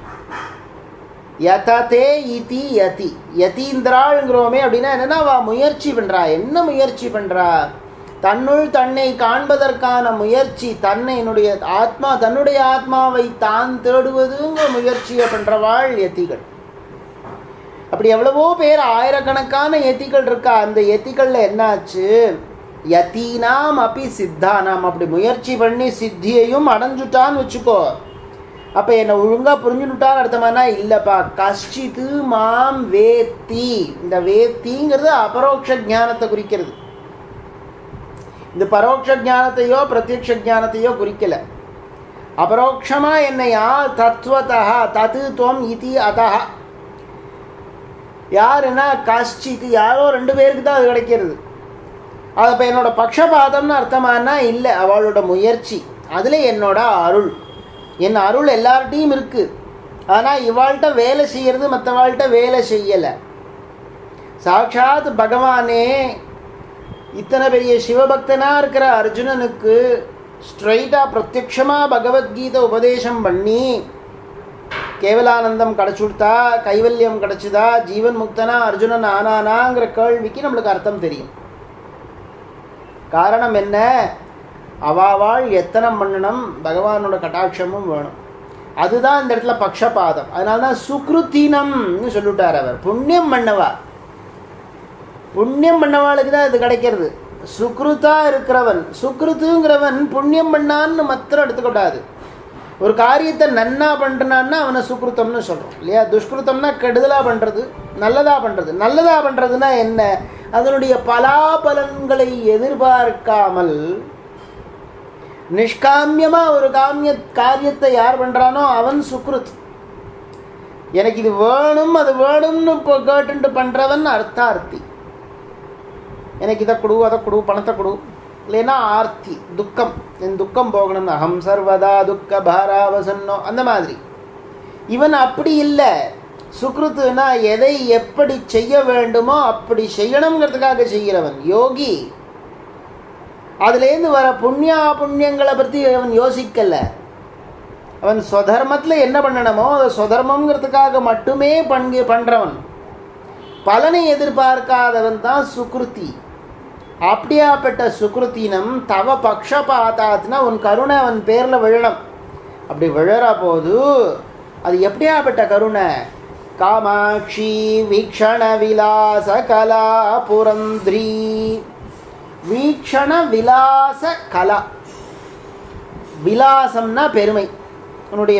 யததே இதி யதி யதீந்திராளுங்கிறோமே அப்படின்னா என்னன்னா அவ முயற்சி பண்ணுறா என்ன முயற்சி பண்ணுறா தன்னுள் தன்னை காண்பதற்கான முயற்சி தன்னை என்னுடைய ஆத்மா தன்னுடைய ஆத்மாவை தான் தேடுவதுங்கிற முயற்சியை பண்ணுறவாள் யத்திகள் அப்படி எவ்வளவோ பேர் ஆயிரக்கணக்கான எத்திகள் இருக்கா அந்த எத்திகளில் என்னாச்சு யத்தீனாம் அப்படி சித்தானாம் அப்படி முயற்சி பண்ணி சித்தியையும் அடைஞ்சுட்டான்னு வச்சுக்கோ அப்போ என்னை ஒழுங்காக புரிஞ்சுட்டான்னு அர்த்தமானா இல்லைப்பா கஷ்டித்து மாம் வேத்தி இந்த வேத்திங்கிறது அபரோக்ஷ ஞானத்தை குறிக்கிறது இந்த பரோட்ச ஞானத்தையோ பிரத்யக்ஷ ஞானத்தையோ குறிக்கல அபரோக்ஷமா என்னையா தத்துவத்தா தத்து துவம் இதி அதா யாருன்னா கஷ்டித்து யாரோ ரெண்டு பேருக்கு தான் அது கிடைக்கிறது அது இப்போ என்னோட பக்ஷபாதம்னு அர்த்தமானா இல்லை அவளோட முயற்சி அதில் என்னோட அருள் என் அருள் எல்லார்ட்டையும் இருக்குது ஆனால் இவாள்கிட்ட வேலை செய்கிறது மற்றவாள்கிட்ட வேலை செய்யலை சாட்சாத் பகவானே இத்தனை பெரிய சிவபக்தனாக இருக்கிற அர்ஜுனனுக்கு ஸ்ட்ரைட்டாக பிரத்யக்ஷமாக பகவத்கீதை உபதேசம் பண்ணி கேவலானந்தம் கிடச்சுடுத்தா கைவல்யம் கிடச்சிதா ஜீவன் முக்தனா அர்ஜுனன் ஆனானாங்கிற கேள்விக்கு நம்மளுக்கு அர்த்தம் தெரியும் காரணம் என்ன அவாவாள் எத்தனம் பண்ணணும் பகவானோட கட்டாட்சமும் வேணும் அதுதான் இந்த இடத்துல பக்ஷபாதம் அதனால தான் சுக்ருத்தீனம்னு சொல்லிவிட்டார் அவர் புண்ணியம் பண்ணவா புண்ணியம் பண்ணவாளுக்கு தான் இது கிடைக்கிறது சுக்ருத்தா இருக்கிறவன் சுக்ருத்துங்கிறவன் புண்ணியம் பண்ணான்னு மாத்திரம் எடுத்துக்கூடாது ஒரு காரியத்தை நன்னா பண்ணுறான்னா அவனை சுக்ருத்தம்னு சொல்கிறோம் இல்லையா துஷ்கிருத்தம்னா கெடுதலாக பண்ணுறது நல்லதாக பண்ணுறது நல்லதாக பண்ணுறதுன்னா என்ன அதனுடைய பலாபலன்களை எதிர்பார்க்காமல் நிஷ்காமியமாக ஒரு காமிய காரியத்தை யார் பண்ணுறானோ அவன் சுக்ருத் எனக்கு இது வேணும் அது வேணும்னு இப்போ கேட்டுட்டு பண்ணுறவன் அர்த்தார்த்தி எனக்கு இதை கொடு அதை கொடு பணத்தை கொடு இல்லைன்னா ஆர்த்தி துக்கம் என் துக்கம் போகணும் அகம் சர்வதா துக்க பாராவசன்னோ அந்த மாதிரி இவன் அப்படி இல்லை சுக்ருத்துனா எதை எப்படி செய்ய வேண்டுமோ அப்படி செய்யணுங்கிறதுக்காக செய்கிறவன் யோகி அதுலேருந்து வர புண்ணியா புண்ணியங்களை பற்றி அவன் யோசிக்கல அவன் ஸ்வதர்மத்தில் என்ன பண்ணணுமோ அதை ஸ்வதர்மங்கிறதுக்காக மட்டுமே பங்கு பண்ணுறவன் பலனை எதிர்பார்க்காதவன் தான் சுக்ருதி அப்படியாப்பட்ட சுக்ருத்தினம் தவ பக்ஷபாத்தாத்னா உன் கருணை அவன் பேரில் விழணும் அப்படி விழற போது அது எப்படியாப்பட்ட கருணை காமாட்சி வீக்ஷண விலாச கலா புரந்திரி வீக்ஷண விலாச கலா விலாசம்னா பெருமை உன்னுடைய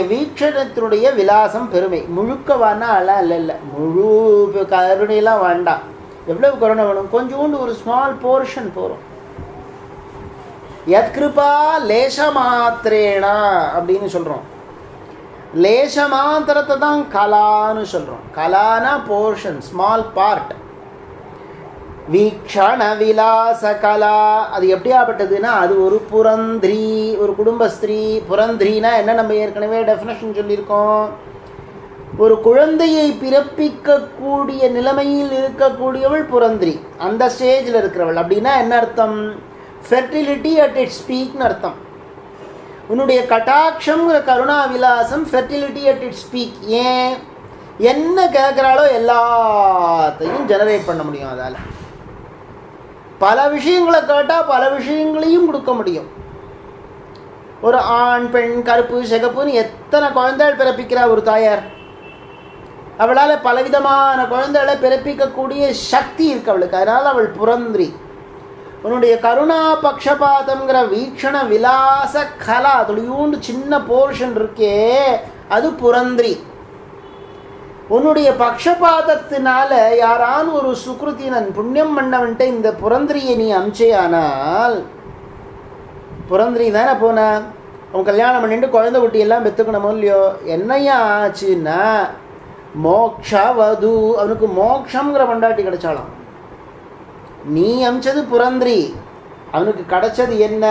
வீக்ஷணத்தினுடைய விலாசம் பெருமை முழுக்கவானா அல்ல இல்லை இல்லை முழு கருணையெல்லாம் வேண்டாம் எவ்வளவு கருணை வேணும் கொஞ்சோண்டு ஒரு ஸ்மால் போர்ஷன் போகிறோம் யத்கிருபா லேசமாத்திரேனா அப்படின்னு சொல்கிறோம் லேசமாத்திரத்தை தான் கலான்னு சொல்கிறோம் கலானா போர்ஷன் ஸ்மால் பார்ட் வீக்ஷண விலாச கலா அது எப்படியாப்பட்டதுன்னா அது ஒரு புரந்திரி ஒரு குடும்ப ஸ்திரீ புரந்திரினா என்ன நம்ம ஏற்கனவே டெஃபினேஷன் சொல்லியிருக்கோம் ஒரு குழந்தையை பிறப்பிக்கக்கூடிய நிலைமையில் இருக்கக்கூடியவள் புரந்திரி அந்த ஸ்டேஜில் இருக்கிறவள் அப்படின்னா என்ன அர்த்தம் ஃபெர்டிலிட்டி அட் இட்ஸ் ஸ்பீக்னு அர்த்தம் உன்னுடைய கட்டாட்சம்ங்கிற கருணா விலாசம் ஃபெர்டிலிட்டி அட் இட்ஸ் ஸ்பீக் ஏன் என்ன கேட்குறாளோ எல்லாத்தையும் ஜெனரேட் பண்ண முடியும் அதால் பல விஷயங்களை கேட்டால் பல விஷயங்களையும் கொடுக்க முடியும் ஒரு ஆண் பெண் கருப்பு சிகப்புன்னு எத்தனை குழந்தைகள் பிறப்பிக்கிறா ஒரு தாயார் அவளால் பலவிதமான குழந்தைகளை பிறப்பிக்கக்கூடிய சக்தி இருக்கு அவளுக்கு அதனால் அவள் புரந்திரி உன்னுடைய கருணா பக்ஷபாதம்ங்கிற வீக்ஷண விலாச கலா துளியூண்டு சின்ன போர்ஷன் இருக்கே அது புரந்திரி உன்னுடைய பக்ஷபாதத்தினால யாரான ஒரு சுக்ருத்தினன் புண்ணியம் பண்ணவன்ட்டு இந்த புரந்திரியை நீ அமிச்சேயானால் புரந்திரி தானே போன அவன் கல்யாணம் பண்ணிட்டு குழந்தை குட்டி எல்லாம் பெற்றுக்கணுமோ இல்லையோ என்னையா ஆச்சுன்னா மோக்ஷவது அவனுக்கு மோக்ஷங்கிற பொண்டாட்டி கிடைச்சாலும் நீ அமிச்சது புரந்திரி அவனுக்கு கிடைச்சது என்ன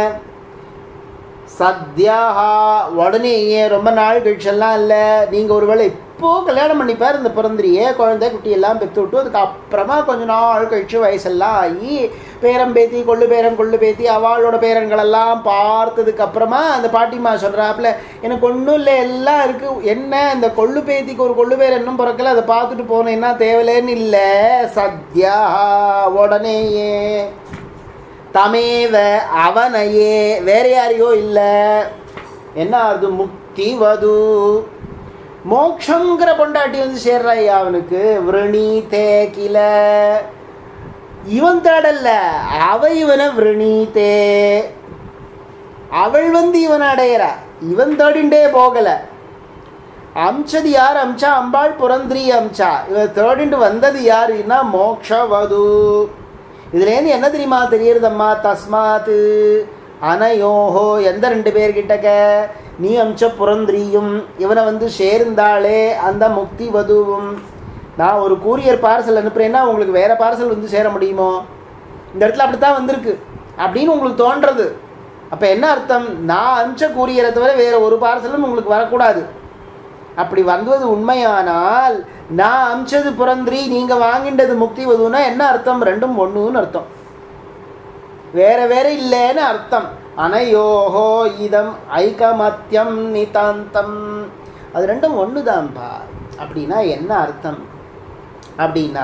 சத்யாஹா உடனேயே ரொம்ப நாள் கழிச்செல்லாம் இல்லை நீங்கள் ஒருவேளை இப்போ கல்யாணம் பண்ணிப்பார் இந்த பிறந்திரியே குழந்தை குட்டி எல்லாம் பெற்று விட்டு அதுக்கு அப்புறமா கொஞ்ச நாள் கழிச்சு வயசெல்லாம் ஆகி பேரம் பேத்தி கொள்ளு பேரம் கொள்ளு பேத்தி அவளோட பேரங்களெல்லாம் பார்த்ததுக்கு அப்புறமா அந்த பாட்டிமா சொல்கிறாப்புல எனக்கு ஒன்றும் இல்லை எல்லாம் இருக்குது என்ன இந்த கொள்ளு பேத்திக்கு ஒரு கொள்ளு பேர் இன்னும் பிறக்கல அதை பார்த்துட்டு போனேன்னா தேவலேன்னு இல்லை சத்யா உடனேயே தமேவ அவனையே வேற யாரையோ இல்லை என்ன அது முக்தி வது மோக்ஷங்கிற பொண்டாட்டி வந்து சேர்றாய்யா அவனுக்கு விரணீதே கில இவன் தேடல்ல அவ இவனை விரணீதே அவள் வந்து இவன் அடையிறா இவன் தேடிண்டே போகல அம்சது யார் அம்சா அம்பாள் புரந்திரி அம்சா இவன் தேடிண்டு வந்தது யாருன்னா மோக்ஷவது இதுலேருந்து என்ன தெரியுமா தெரியுறதம்மா தஸ்மாத்து அனயோஹோ எந்த ரெண்டு பேர்கிட்டக்க நீ அம்ச புரந்திரியும் இவனை வந்து சேர்ந்தாளே அந்த முக்தி வதுவும் நான் ஒரு கூரியர் பார்சல் அனுப்புகிறேன்னா உங்களுக்கு வேறு பார்சல் வந்து சேர முடியுமோ இந்த இடத்துல அப்படி தான் வந்திருக்கு அப்படின்னு உங்களுக்கு தோன்றது அப்போ என்ன அர்த்தம் நான் அனுப்பிச்ச கூரியரை தவிர வேறு ஒரு பார்சலும் உங்களுக்கு வரக்கூடாது அப்படி வந்தது உண்மையானால் நான் அமிச்சது புரந்திரி நீங்கள் வாங்கிண்டது முக்தி வதுன்னா என்ன அர்த்தம் ரெண்டும் ஒன்றுன்னு அர்த்தம் வேற வேற இல்லைன்னு அர்த்தம் அனயோஹோ இதம் ஐகமத்தியம் நிதாந்தம் அது ரெண்டும் ஒன்று தான்ப்பா அப்படின்னா என்ன அர்த்தம் அப்படின்னா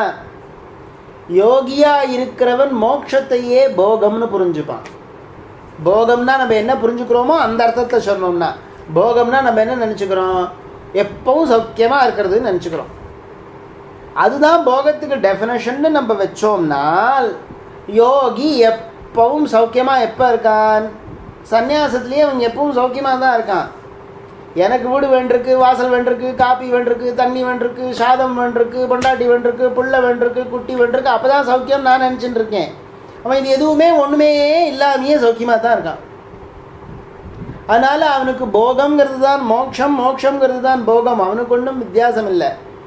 யோகியா இருக்கிறவன் மோட்சத்தையே போகம்னு புரிஞ்சுப்பான் போகம்னா நம்ம என்ன புரிஞ்சுக்கிறோமோ அந்த அர்த்தத்தை சொன்னோம்னா போகம்னா நம்ம என்ன நினச்சிக்கிறோம் எப்பவும் சௌக்கியமாக இருக்கிறதுன்னு நினச்சிக்கிறோம் அதுதான் போகத்துக்கு டெஃபினேஷன்னு நம்ம வச்சோம்னால் யோகி எப்பவும் சௌக்கியமாக எப்போ இருக்கான் சந்நியாசத்துலேயே அவன் எப்பவும் சௌக்கியமாக தான் இருக்கான் எனக்கு வீடு வேண்டிருக்கு வாசல் வேண்டிருக்கு காப்பி வேண்டிருக்கு தண்ணி வேண்டிருக்கு சாதம் வேண்டிருக்கு பொண்டாட்டி வேண்டிருக்கு புள்ள வேண்டிருக்கு குட்டி வேண்டிருக்கு அப்போ தான் சௌக்கியம் நான் நினச்சிட்டு இருக்கேன் அவன் இது எதுவுமே ஒன்றுமே இல்லாமையே சௌக்கியமாக தான் இருக்கான் அதனால் அவனுக்கு போகம்ங்கிறது தான் மோக்ஷம் மோக்ஷங்கிறது தான் போகம் அவனுக்கு ஒன்றும் வித்தியாசம் இல்லை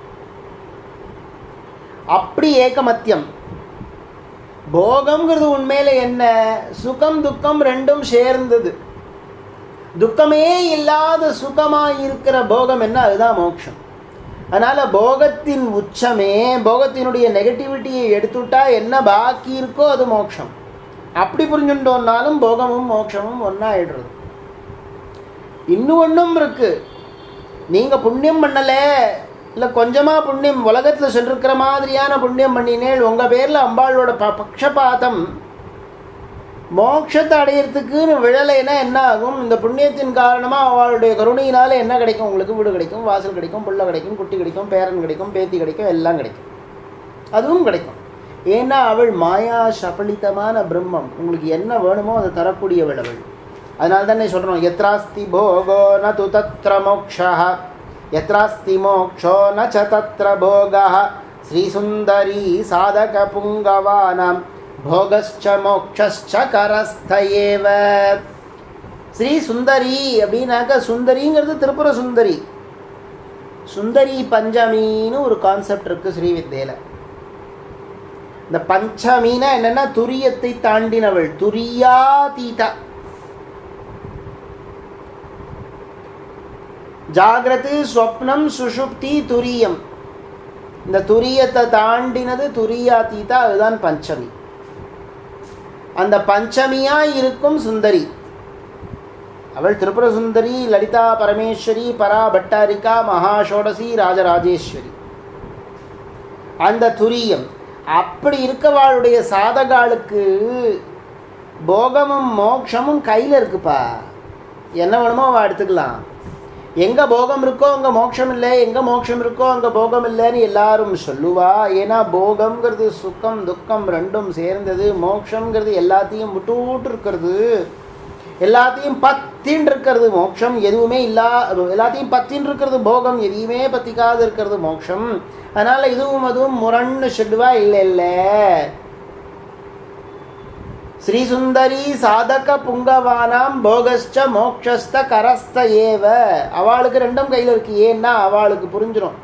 அப்படி ஏகமத்தியம் போகம்ங்கிறது உண்மையில என்ன சுகம் துக்கம் ரெண்டும் சேர்ந்தது துக்கமே இல்லாத சுகமாக இருக்கிற போகம் என்ன அதுதான் மோட்சம் அதனால் போகத்தின் உச்சமே போகத்தினுடைய நெகட்டிவிட்டியை எடுத்துட்டா என்ன பாக்கி இருக்கோ அது மோட்சம் அப்படி புரிஞ்சுட்டோம்னாலும் போகமும் மோட்சமும் ஒன்றாயிடுறது இன்னும் ஒன்றும் இருக்கு நீங்கள் புண்ணியம் பண்ணலை இல்லை கொஞ்சமாக புண்ணியம் உலகத்தில் சென்றிருக்கிற மாதிரியான புண்ணியம் பண்ணினேள் உங்கள் பேரில் அம்பாளோட ப பக்ஷபாதம் மோட்சத்தை அடையிறதுக்குன்னு விழலைன்னா என்ன ஆகும் இந்த புண்ணியத்தின் காரணமாக அவளுடைய கருணையினால என்ன கிடைக்கும் உங்களுக்கு வீடு கிடைக்கும் வாசல் கிடைக்கும் புள்ள கிடைக்கும் குட்டி கிடைக்கும் பேரன் கிடைக்கும் பேத்தி கிடைக்கும் எல்லாம் கிடைக்கும் அதுவும் கிடைக்கும் ஏன்னா அவள் மாயா சபலிதமான பிரம்மம் உங்களுக்கு என்ன வேணுமோ அதை தரக்கூடியவள் அவள் அதனால தானே சொல்கிறோம் எத்ராஸ்தி போகோ ந து தத்திர மோக்ஷா எத்ராஸ்தி மோக்ஷோ ந ச தத்திர போகா ஸ்ரீசுந்தரி சாதக புங்கவானாம் போகஸ்ச மோக்ஷஸ்ச கரஸ்த ஏவ ஸ்ரீ சுந்தரி அப்படின்னாக்க சுந்தரிங்கிறது திருப்புர சுந்தரி சுந்தரி பஞ்சமின்னு ஒரு கான்செப்ட் இருக்கு ஸ்ரீவித்யில இந்த பஞ்சமினா என்னன்னா துரியத்தை தாண்டினவள் துரியாதீதா ஜாகிரது ஸ்வப்னம் சுஷுப்தி துரியம் இந்த துரியத்தை தாண்டினது துரியாதீதா அதுதான் பஞ்சமி அந்த பஞ்சமியா இருக்கும் சுந்தரி அவள் திரிபுர சுந்தரி லலிதா பரமேஸ்வரி பரா பட்டாரிகா மகாஷோடசி ராஜராஜேஸ்வரி அந்த துரியம் அப்படி இருக்கவாளுடைய சாதகாளுக்கு போகமும் மோட்சமும் கையில் இருக்குப்பா என்ன வேணுமோ அவள் எடுத்துக்கலாம் எங்கே போகம் இருக்கோ அங்கே மோட்சம் இல்லை எங்கே மோட்சம் இருக்கோ அங்கே போகம் இல்லைன்னு எல்லாரும் சொல்லுவா ஏன்னா போகம்ங்கிறது சுக்கம் துக்கம் ரெண்டும் சேர்ந்தது மோட்சம்ங்கிறது எல்லாத்தையும் விட்டு விட்டு இருக்கிறது எல்லாத்தையும் பத்தின் இருக்கிறது மோட்சம் எதுவுமே இல்லா எல்லாத்தையும் பத்தின் இருக்கிறது போகம் எதையுமே பத்திக்காது இருக்கிறது மோட்சம் அதனால் இதுவும் அதுவும் முரண்னு சொல்லுவா இல்லை இல்லை ஸ்ரீசுந்தரி சாதக புங்கவானாம் போகஸ்ச மோக்ஷஸ்த கரஸ்த ஏவ அவளுக்கு ரெண்டும் கையில் இருக்கு ஏன்னா அவளுக்கு புரிஞ்சிடும்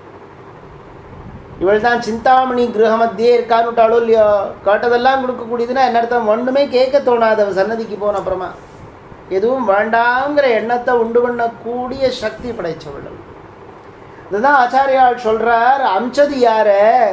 இவள் தான் சிந்தாமணி கிரக மத்தியே இருக்கான்னுட்டாளோ இல்லையோ கேட்டதெல்லாம் கொடுக்கக்கூடியதுன்னா என்ன அர்த்தம் ஒன்றுமே கேட்க தோணாது அவள் சன்னதிக்கு போன அப்புறமா எதுவும் வேண்டாங்கிற எண்ணத்தை உண்டு பண்ணக்கூடிய சக்தி படைச்சவள் இதுதான் ஆச்சாரியால் சொல்றார் அம்சது யார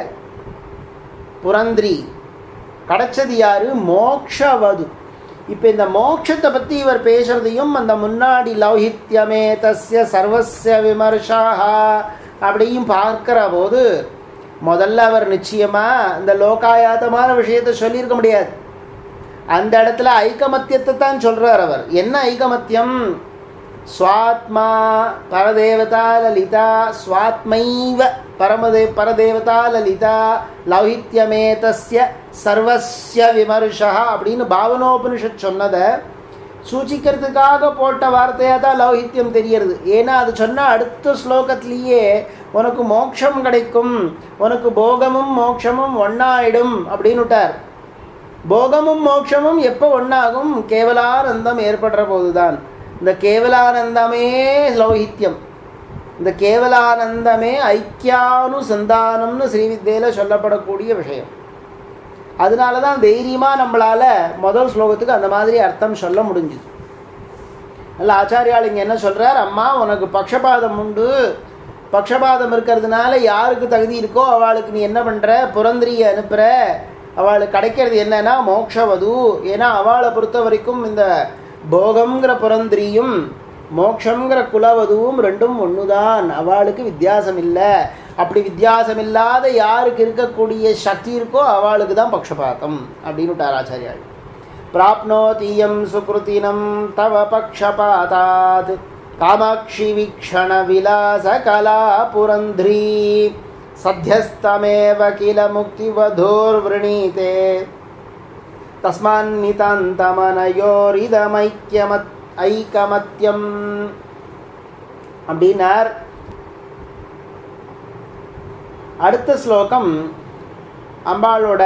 புரந்திரி கிடைச்சது யாரு மோக்ஷவது இப்போ இந்த மோட்சத்தை பற்றி இவர் பேசுறதையும் அந்த முன்னாடி லௌஹித்யமே தஸ்ய சர்வஸ்ய விமர்சாக அப்படியும் பார்க்கிற போது முதல்ல அவர் நிச்சயமா இந்த லோகாயாத்தமான விஷயத்தை சொல்லியிருக்க முடியாது அந்த இடத்துல ஐக்கமத்தியத்தை தான் சொல்றார் அவர் என்ன ஐக்கமத்தியம் ஸ்வாத்மா பரதேவதா லலிதா ஸ்வாத்மைவ பரமதே பரதேவதா லலிதா லௌஹித்யமே தஸ்ய சர்வஸ்ய விமர்ஷா அப்படின்னு பாவனோபனிஷத் சொன்னதை சூச்சிக்கிறதுக்காக போட்ட வார்த்தையாக தான் லௌஹித்யம் தெரியறது ஏன்னா அது சொன்னால் அடுத்த ஸ்லோகத்திலேயே உனக்கு மோட்சம் கிடைக்கும் உனக்கு போகமும் மோட்சமும் ஒன்னாயிடும் அப்படின்னுட்டார் போகமும் மோட்சமும் எப்போ ஒன்றாகும் கேவலானந்தம் ஏற்படுற போதுதான் இந்த கேவலானந்தமே லௌஹித்யம் இந்த கேவலானந்தமே ஐக்கியானுசந்தானம்னு ஸ்ரீவித்யில சொல்லப்படக்கூடிய விஷயம் அதனால தான் தைரியமாக நம்மளால் முதல் ஸ்லோகத்துக்கு அந்த மாதிரி அர்த்தம் சொல்ல முடிஞ்சுது நல்ல ஆச்சாரியால் இங்கே என்ன சொல்கிறார் அம்மா உனக்கு பக்ஷபாதம் உண்டு பக்ஷபாதம் இருக்கிறதுனால யாருக்கு தகுதி இருக்கோ அவளுக்கு நீ என்ன பண்ணுற புரந்திரியை அனுப்புகிற அவளுக்கு கிடைக்கிறது என்னன்னா மோக்ஷவது ஏன்னா அவளை பொறுத்த வரைக்கும் இந்த போகம்ங்கிற புரந்திரியும் மோக்ஷங்கிற குலவதுவும் ரெண்டும் ஒன்று தான் அவளுக்கு வித்தியாசம் இல்லை அப்படி வித்தியாசம் இல்லாத யாருக்கு இருக்கக்கூடிய சக்தி இருக்கோ அவளுக்கு தான் பக்ஷபாதம் அப்படின்னு விட்டார் ஆச்சாரியாள் பிராப்னோதீயம் சுக்ருதினம் தவ பக்ஷபாதாத் காமாட்சி வீக்ஷண விலாச கலா புரந்திரி சத்தியஸ்தமேவ கில முக்திவதோர்விரணீதே தஸ்மான்னிதாந்தமனயோரிதமைக்கியமத் ஐக்கமத்தியம் அப்படின்னார் அடுத்த ஸ்லோகம் அம்பாளோட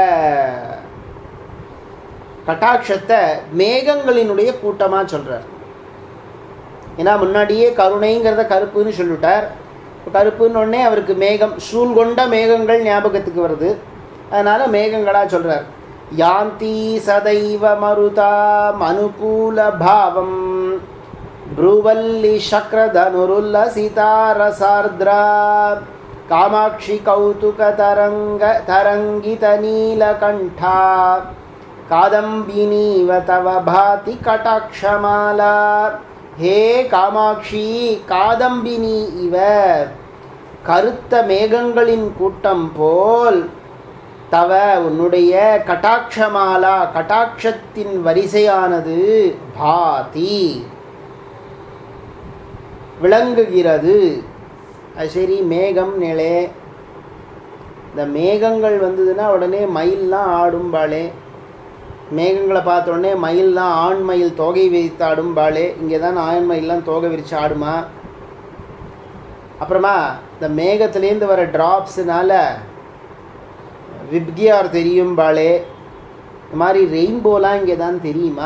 கட்டாட்சத்தை மேகங்களினுடைய கூட்டமாக சொல்கிறார் ஏன்னா முன்னாடியே கருணைங்கிறத கருப்புன்னு சொல்லிவிட்டார் கருப்புன்னு உடனே அவருக்கு மேகம் சூழ் கொண்ட மேகங்கள் ஞாபகத்துக்கு வருது அதனால் மேகங்களாக சொல்கிறார் யாந்தி சதைவ மருதா அனுகூல பாவம் ப்ரூவல்லி சக்ரதனுருல்லசிதாரசார்திரா காமாட்சி கௌதுக தரங்க தரங்கித நீலகண்டா காதம்பினீவ தவ பாதி கடாட்சமாலா ஹே காமாட்சி காதம்பினி இவ கருத்த மேகங்களின் கூட்டம் போல் தவ உன்னுடைய கட்டாட்சமாலா கட்டாட்சத்தின் வரிசையானது பாதி விளங்குகிறது அது சரி மேகம் நிலே இந்த மேகங்கள் வந்ததுன்னா உடனே மயில்லாம் ஆடும்பாளே மேகங்களை பார்த்த உடனே மயில்லாம் ஆண் மயில் தோகை விரித்து ஆடும்பாளே இங்கே தான் ஆண் மயில்லாம் தோகை விரித்து ஆடுமா அப்புறமா இந்த மேகத்துலேருந்து வர ட்ராப்ஸுனால விப்கியார் தெரியும் பாளே இந்த மாதிரி ரெயின்போலாம் இங்கே தான் தெரியுமா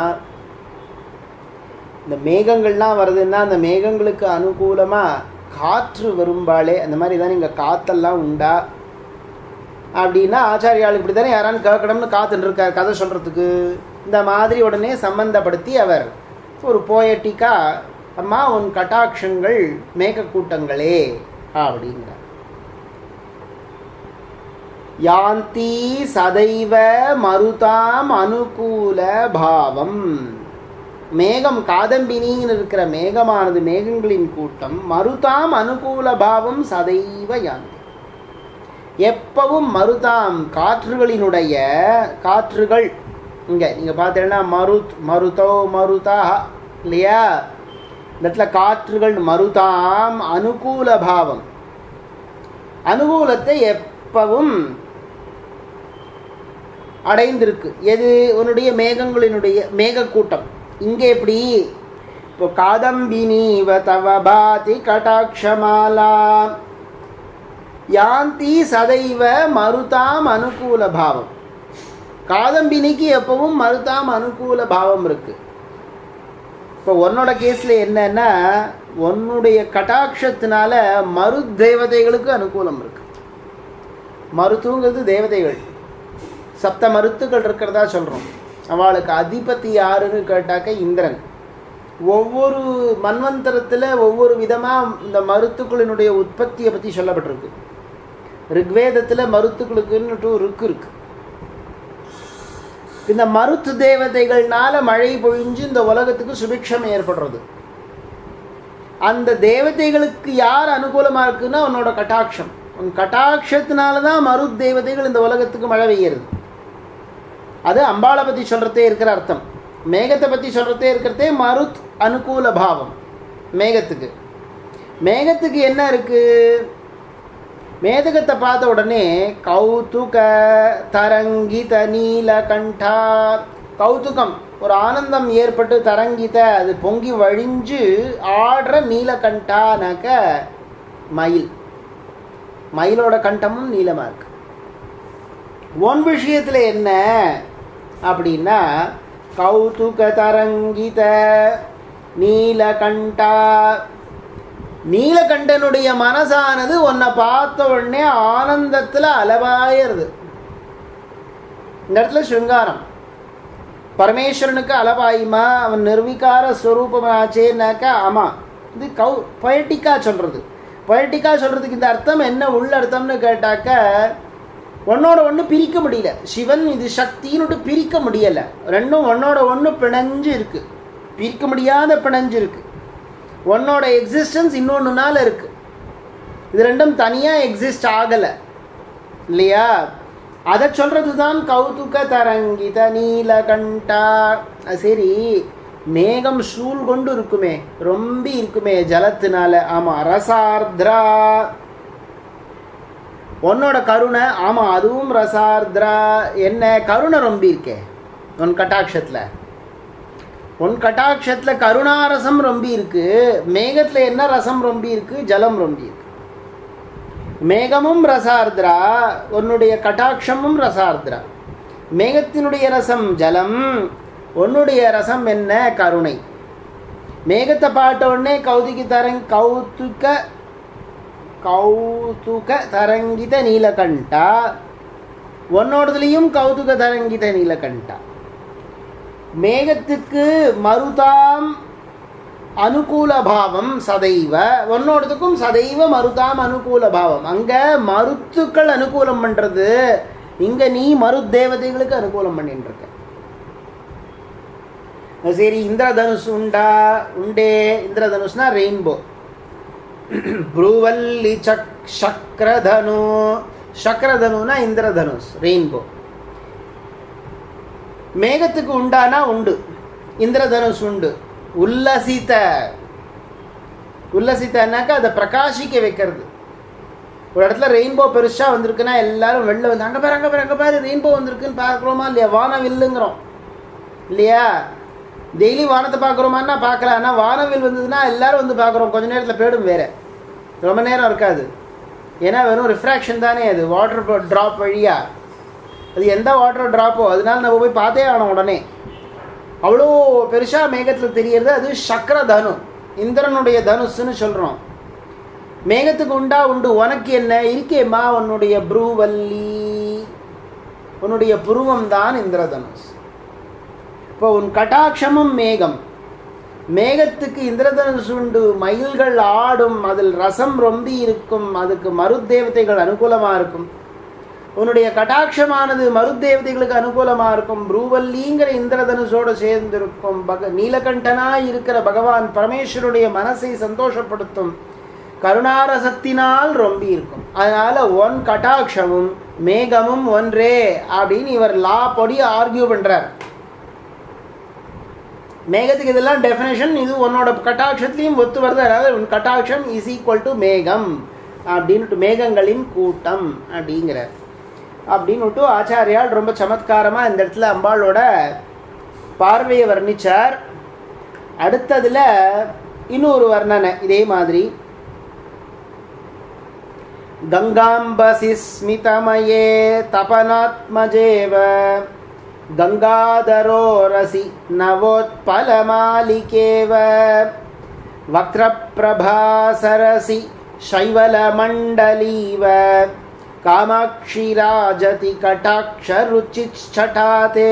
இந்த மேகங்கள்லாம் வருதுன்னா அந்த மேகங்களுக்கு அனுகூலமாக காற்று வரும்பாளே அந்த மாதிரி தான் இங்கே காத்தெல்லாம் உண்டா அப்படின்னா ஆச்சாரியால் இப்படி தானே யாரான்னு கேட்கணும்னு காத்துட்டு இருக்கார் கதை சொல்கிறதுக்கு இந்த மாதிரி உடனே சம்பந்தப்படுத்தி அவர் ஒரு போயட்டிக்கா அம்மா உன் கட்டாட்சங்கள் மேகக்கூட்டங்களே அப்படிங்கிறார் யாந்தி சதைவ மருதாம் அனுகூல பாவம் மேகம் காதம்பினின்னு இருக்கிற மேகமானது மேகங்களின் கூட்டம் மருதாம் அனுகூல பாவம் சதைவ யாந்தி எப்பவும் மருதாம் காற்றுகளினுடைய காற்றுகள் இங்கே நீங்கள் பார்த்தீங்கன்னா மருத் மருதோ மருதா இல்லையா இந்த இடத்துல காற்றுகள் மருதாம் அனுகூல பாவம் அனுகூலத்தை எப்பவும் அடைந்திருக்கு எது உன்னுடைய மேகங்களினுடைய மேகக்கூட்டம் இங்கே எப்படி இப்போ காதம்பினீவ தவ பாதி கடாட்சமாலா யாந்தி சதைவ மருதாம் அனுகூல பாவம் காதம்பினிக்கு எப்பவும் மருதாம் அனுகூல பாவம் இருக்கு இப்போ உன்னோட கேஸில் என்னன்னா உன்னுடைய கட்டாட்சத்தினால மரு தேவதைகளுக்கு அனுகூலம் இருக்கு மருத்துவங்கிறது தேவதைகள் சப்த மருத்துக்கள் இருக்கிறதா சொல்கிறோம் அவளுக்கு அதிபதி யாருன்னு கேட்டாக்க இந்திரன் ஒவ்வொரு மன்வந்தரத்தில் ஒவ்வொரு விதமாக இந்த மருத்துக்களினுடைய உற்பத்தியை பற்றி சொல்லப்பட்டிருக்கு ரிக்வேதத்தில் மருத்துக்களுக்குன்னுட்டு ருக்கு இருக்கு இந்த மருத்து தேவதைகள்னால மழை பொழிஞ்சு இந்த உலகத்துக்கு சுபிக்ஷம் ஏற்படுறது அந்த தேவதைகளுக்கு யார் அனுகூலமாக இருக்குன்னா உன்னோட கட்டாட்சம் உன் கட்டாட்சத்தினால தான் மருத் தேவதைகள் இந்த உலகத்துக்கு மழை பெய்யறது அது அம்பாளை பற்றி சொல்கிறதே இருக்கிற அர்த்தம் மேகத்தை பற்றி சொல்கிறதே இருக்கிறதே மருத் அனுகூல பாவம் மேகத்துக்கு மேகத்துக்கு என்ன இருக்குது மேதகத்தை பார்த்த உடனே கௌதுக தரங்கித நீல கண்டா கௌதுகம் ஒரு ஆனந்தம் ஏற்பட்டு தரங்கித அது பொங்கி வழிஞ்சு ஆடுற நீலகண்டானாக்க மயில் மயிலோட கண்டமும் நீளமாக இருக்கு ஒன் விஷயத்தில் என்ன அப்படின்னா கௌதுக தரங்கித நீலகண்டா நீலகண்டனுடைய மனசானது உன்னை பார்த்த உடனே ஆனந்தத்தில் அளவாயிருது இந்த இடத்துல சிருங்காரம் பரமேஸ்வரனுக்கு அளவாயுமா அவன் நிர்விகார ஸ்வரூபமாச்சேன்னாக்கா ஆமாம் இது கௌ பொயட்டிக்காக சொல்கிறது பொயட்டிக்காக சொல்கிறதுக்கு இந்த அர்த்தம் என்ன உள்ள அர்த்தம்னு கேட்டாக்க ஒன்னோட ஒன்று பிரிக்க முடியல சிவன் இது சக்தின்னுட்டு பிரிக்க முடியலை ரெண்டும் ஒன்னோட ஒன்று பிணைஞ்சு இருக்கு பிரிக்க முடியாத பிணைஞ்சு இருக்கு உன்னோட எக்ஸிஸ்டன்ஸ் இன்னொன்றுனால இருக்கு இது ரெண்டும் தனியாக எக்ஸிஸ்ட் ஆகலை இல்லையா அதை சொல்கிறது தான் கௌதுக தரங்கித நீலகண்டா சரி மேகம் சூழ் கொண்டு இருக்குமே ரொம்ப இருக்குமே ஜலத்தினால ஆமாம் ரசார்த்ரா உன்னோட கருணை ஆமாம் அதுவும் ரசார்த்ரா என்ன கருணை ரொம்ப இருக்கே உன் கட்டாட்சத்தில் உன் கட்டாட்சத்தில் கருணாரசம் ரொம்ப இருக்கு மேகத்தில் என்ன ரசம் ரொம்ப இருக்கு ஜலம் ரொம்ப இருக்கு மேகமும் ரசார்த்ரா உன்னுடைய கட்டாட்சமும் ரசார்த்ரா மேகத்தினுடைய ரசம் ஜலம் உன்னுடைய ரசம் என்ன கருணை மேகத்தை பாட்ட உடனே கௌதுகி தரங் கௌதுக கௌதுக தரங்கித நீலகண்டா உன்னோடதுலேயும் கௌதுக தரங்கித நீலகண்டா மேகத்துக்கு மருதாம் அனுகூல பாவம் சதைவ உன்னோடதுக்கும் சதைவ மருதாம் அனுகூல பாவம் அங்கே மருத்துக்கள் அனுகூலம் பண்ணுறது இங்கே நீ மருத்தேவதைகளுக்கு அனுகூலம் பண்ணிட்டு இருக்க சரி இந்திரதனுஷ் உண்டா உண்டே இந்திரதனுஷ்னா ரெயின்போ ப்ரூவல்லி சக் சக்கரதனு சக்கரதனுனா இந்திரதனுஷ் ரெயின்போ மேகத்துக்கு உண்டானா உண்டு இந்திரதனுஷ் உண்டு உல்லசித்த உல்லசித்தனாக்கா அதை பிரகாசிக்க வைக்கிறது ஒரு இடத்துல ரெயின்போ பெருசாக வந்திருக்குன்னா எல்லாரும் வெளில வந்து அங்கே பாரு அங்கே பாரு அங்கே பாரு ரெயின்போ வந்திருக்குன்னு பார்க்குறோமா இல்லையா வானவில்லுங்கிறோம் இல்லையா டெய்லி வானத்தை பார்க்குறோமான்னா பார்க்கல ஆனால் வானவில் வந்ததுன்னா எல்லாரும் வந்து பார்க்குறோம் கொஞ்ச நேரத்தில் போயிடும் வேறு ரொம்ப நேரம் இருக்காது ஏன்னா வெறும் ரிஃப்ராக்ஷன் தானே அது வாட்டர் ட்ராப் வழியாக அது எந்த வாட்டர் ட்ராப்போ அதனால நம்ம போய் பார்த்தே ஆனோம் உடனே அவ்வளோ பெருசாக மேகத்தில் தெரியறது அது சக்கர தனு இந்திரனுடைய தனுசுன்னு சொல்கிறோம் மேகத்துக்கு உண்டா உண்டு உனக்கு என்ன இருக்கேம்மா உன்னுடைய ப்ரூவல்லி உன்னுடைய புருவம் தான் இந்திரதனுஷ் இப்போ உன் கட்டாட்சமும் மேகம் மேகத்துக்கு இந்திரதனுஷ் உண்டு மயில்கள் ஆடும் அதில் ரசம் ரொம்பி இருக்கும் அதுக்கு மருத்தேவதைகள் அனுகூலமாக இருக்கும் உன்னுடைய கட்டாட்சமானது மருத்தேவதைகளுக்கு அனுகூலமாக இருக்கும் ப்ரூவல்லிங்கிற இந்திரதனுஷோடு சேர்ந்திருக்கும் பக நீலகண்டனாய் இருக்கிற பகவான் பரமேஸ்வருடைய மனசை சந்தோஷப்படுத்தும் கருணாரசத்தினால் ரொம்பி இருக்கும் அதனால ஒன் கட்டாட்சமும் மேகமும் ஒன்றே அப்படின்னு இவர் லா படி ஆர்கியூ பண்றார் மேகத்துக்கு இதெல்லாம் டெஃபினேஷன் இது உன்னோட கட்டாட்சத்துலேயும் ஒத்து வருது அதாவது உன் கட்டாட்சம் இஸ் ஈக்குவல் டு மேகம் அப்படின்ட்டு மேகங்களின் கூட்டம் அப்படிங்கிறார் அப்படின்னுட்டு ஆச்சாரியால் ரொம்ப சமத்காரமாக இந்த இடத்துல அம்பாளோட பார்வையை வர்ணிச்சார் அடுத்ததில் இன்னொரு வர்ணனை இதே மாதிரி गङ्गाम्बसि स्मितमये तपनात्मजेव गङ्गाधरोरसि नवोत्पलमालिकेव वक्रप्रभासरसि शैवलमण्डलीव कामाक्षी राजति कटाक्षरुचिच्छटाते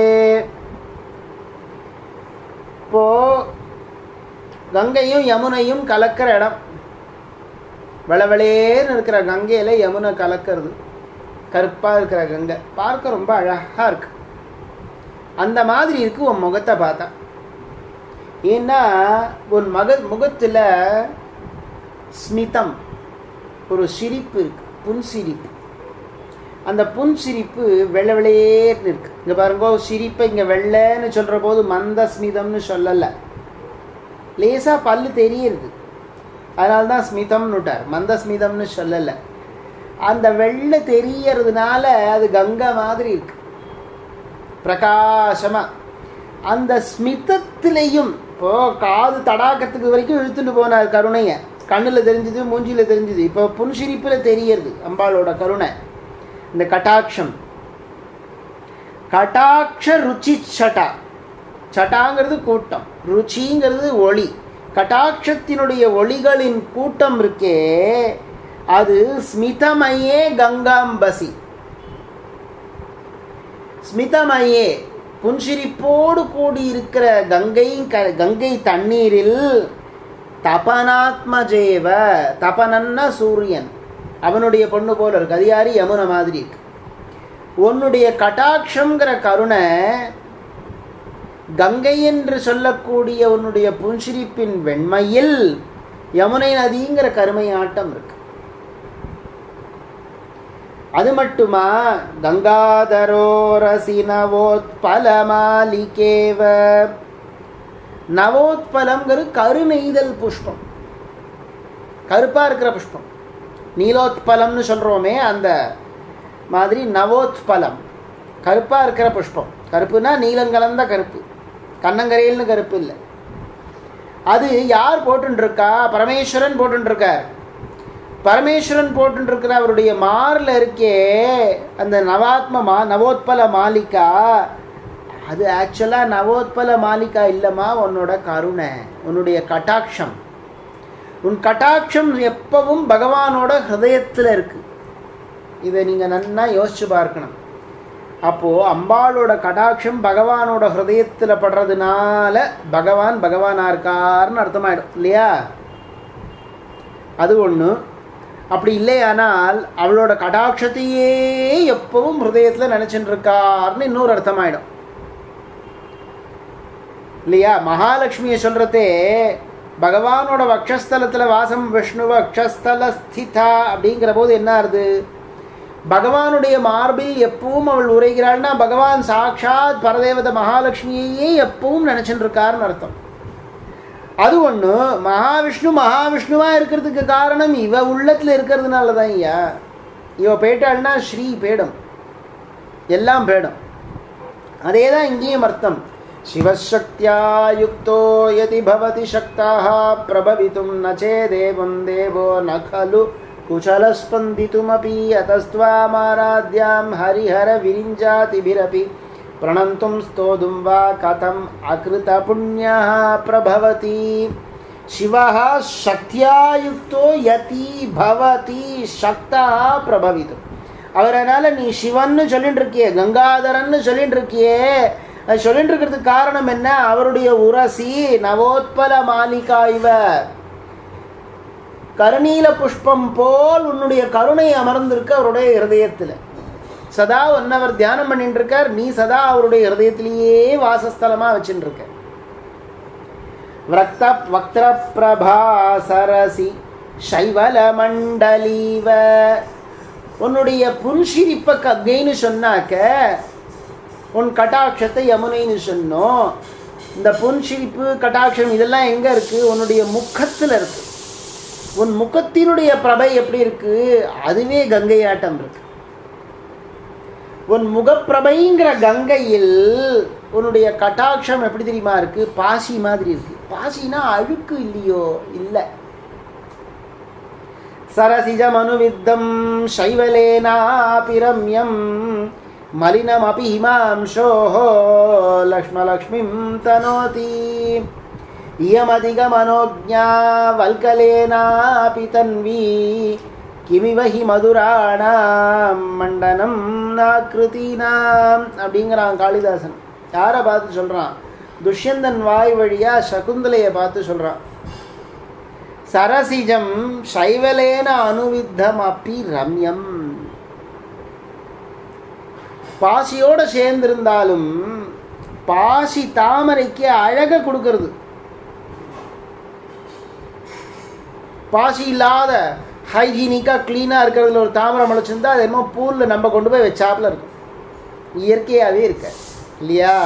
இப்போ கங்கையும் யமுனையும் கலக்கிற இடம் வெளவெளேன்னு இருக்கிற கங்கையில் யமுனை கலக்கிறது கருப்பாக இருக்கிற கங்கை பார்க்க ரொம்ப அழகாக இருக்கு அந்த மாதிரி இருக்கு உன் முகத்தை பார்த்தா ஏன்னா உன் மக முகத்தில் ஸ்மிதம் ஒரு சிரிப்பு இருக்கு புன்சிரிப்பு அந்த புன்சிரிப்பு வெள்ளை வெளையேர்னு இருக்கு இங்கே பாருங்க சிரிப்பை இங்கே வெள்ளைன்னு சொல்கிற போது மந்த ஸ்மிதம்னு சொல்லலை லேசாக பல்லு தெரியுது அதனால தான் ஸ்மிதம்னு விட்டார் மந்த ஸ்மிதம்னு சொல்லலை அந்த வெள்ளை தெரியறதுனால அது கங்கை மாதிரி இருக்கு பிரகாசமாக அந்த ஸ்மிதத்திலையும் இப்போ காது தடாக்கத்துக்கு வரைக்கும் இழுத்துட்டு போனார் கருணையை கண்ணில் தெரிஞ்சுது மூஞ்சியில் தெரிஞ்சுது இப்போ புன்சிரிப்பில் தெரியறது அம்பாளோட கருணை இந்த கட்டாட்சம் கட்டாட்ச ருச்சி சட்டா சட்டாங்கிறது கூட்டம் ருச்சிங்கிறது ஒளி கட்டாட்சத்தினுடைய ஒளிகளின் கூட்டம் இருக்கே அது ஸ்மிதமயே கங்காம்பசி ஸ்மிதமயே புன்சிரிப்போடு கூடி இருக்கிற கங்கை க கங்கை தண்ணீரில் தபனாத்மஜேவ தபனன்னா சூரியன் அவனுடைய பொண்ணு போல இருக்கு அது யாரு யமுனை மாதிரி இருக்கு உன்னுடைய கட்டாட்சங்கிற கருணை கங்கை என்று சொல்லக்கூடிய உன்னுடைய புன்சிரிப்பின் வெண்மையில் யமுனை நதிங்கிற கருமையாட்டம் இருக்கு அது மட்டுமா கங்காதரோரசி நவோத்பல மாலிகேவ நவோத்பலம்ங்கிறது கருநெய்தல் புஷ்பம் கருப்பா இருக்கிற புஷ்பம் நீலோத்பலம்னு சொல்றோமே அந்த மாதிரி நவோத்பலம் கருப்பா இருக்கிற புஷ்பம் கருப்புனா நீலங்கலந்த கருப்பு கண்ணங்கரையில்னு கருப்பு இல்லை அது யார் போட்டுருக்கா பரமேஸ்வரன் போட்டுருக்கார் பரமேஸ்வரன் போட்டுருக்கிற அவருடைய மாரில் இருக்கே அந்த நவாத்ம மா நவோத்பல மாலிகா அது ஆக்சுவலாக நவோத்பல மாலிகா இல்லைம்மா உன்னோட கருணை உன்னுடைய கட்டாட்சம் உன் கட்டாட்சம் எப்பவும் பகவானோட ஹிருதயத்தில் இருக்கு இதை நீங்கள் நன்னா யோசிச்சு பார்க்கணும் அப்போது அம்பாளோட கடாட்சம் பகவானோட ஹிருதயத்தில் படுறதுனால பகவான் பகவானாக இருக்காருன்னு அர்த்தமாயிடும் இல்லையா அது ஒன்று அப்படி இல்லையானால் அவளோட கடாட்சத்தையே எப்பவும் ஹிருதயத்தில் நினச்சிட்டு இருக்காருன்னு இன்னொரு அர்த்தமாயிடும் இல்லையா மகாலட்சுமியை சொல்கிறதே பகவானோட வக்ஷஸ்தலத்தில் வாசம் விஷ்ணுவ வக்ஷஸ்தல ஸ்திதா அப்படிங்கிற போது என்ன ஆகுது பகவானுடைய மார்பில் எப்பவும் அவள் உரைகிறாள்னா பகவான் சாட்சாத் பரதேவத மகாலட்சுமியையே எப்பவும் நினச்சிட்டு இருக்காருன்னு அர்த்தம் அது ஒன்று மகாவிஷ்ணு மகாவிஷ்ணுவாக இருக்கிறதுக்கு காரணம் இவ உள்ளத்தில் இருக்கிறதுனால தான் ஐயா இவ போயிட்டாள்னா ஸ்ரீ பேடம் எல்லாம் பேடம் அதே தான் இங்கேயும் அர்த்தம் சிவசக்தியா யுக்தோ யதி பவதி சக்தாக பிரபவித்தும் நச்சே தேவம் தேவோ ந खलु कुशलस्पन्दितुमपि अतस्त्वामाराध्यां हरिहरविरिञ्जातिभिरपि प्रणन्तुं स्तोतुं वा कथम् अकृतपुण्यः प्रभवति शिवः शक्त्या युक्तो यति भवति शक्तः प्रभवितुம் அவரனால நீ சிவன்னு சொல்லிட்டு இருக்கியே கங்காதரன்னு சொல்லிட்டு இருக்கியே அது சொல்லிட்டு இருக்கிறதுக்கு காரணம் என்ன அவருடைய உரசி நவோத்பல மாலிகா இவ கருநீல புஷ்பம் போல் உன்னுடைய கருணை அமர்ந்திருக்கு அவருடைய இருதயத்தில் சதா ஒன்னவர் தியானம் பண்ணிட்டு இருக்கார் நீ சதா அவருடைய இருதயத்திலேயே வாசஸ்தலமா வச்சுட்டு இருக்க விரக்த வக்ர பிரபா சரசி சைவல மண்டலீவ உன்னுடைய புன்சிரிப்ப கங்கைன்னு சொன்னாக்க உன் கட்டாட்சத்தை யமுனைன்னு சொன்னோம் இந்த புன்சிரிப்பு கட்டாட்சம் இதெல்லாம் எங்க இருக்கு உன்னுடைய முகத்துல இருக்கு உன் முகத்தினுடைய பிரபை எப்படி இருக்கு அதுவே கங்கையாட்டம் இருக்கு உன் முகப்பிரபைங்கிற கங்கையில் உன்னுடைய கட்டாட்சம் எப்படி தெரியுமா இருக்கு பாசி மாதிரி இருக்கு பாசினா அழுக்கு இல்லையோ இல்லை சரசிஜமனுவித்தம் சைவலேனாபி ரம்யம் மலினமபி ஹிமாம்சோः லக்ஷ்மலக்ஷ்மிம் தனோதி இயமதிகமனோஜா வல்கலேனாபி தன்வி கிமிவ ஹி மதுராணாம் மண்டனம் நாக்கிருதீனாம் அப்படிங்கிறான் காளிதாசன் யாரை பார்த்து சொல்கிறான் துஷ்யந்தன் வாய் வழியாக சகுந்தலையை பார்த்து சொல்கிறான் சரசிஜம் சைவலேன அனுவித்தம் அப்பி ரம்யம் பாசியோட சேர்ந்திருந்தாலும் பாசி தாமரைக்கு அழக கொடுக்கறது பாசி இல்லாத ஹைஜீனிக்காக க்ளீனாக இருக்கிறதுல ஒரு தாமரை முளைச்சிருந்தா அது என்னமோ பூலில் நம்ம கொண்டு போய் வச்சாப்புல இருக்கும் இயற்கையாகவே இருக்க இல்லையா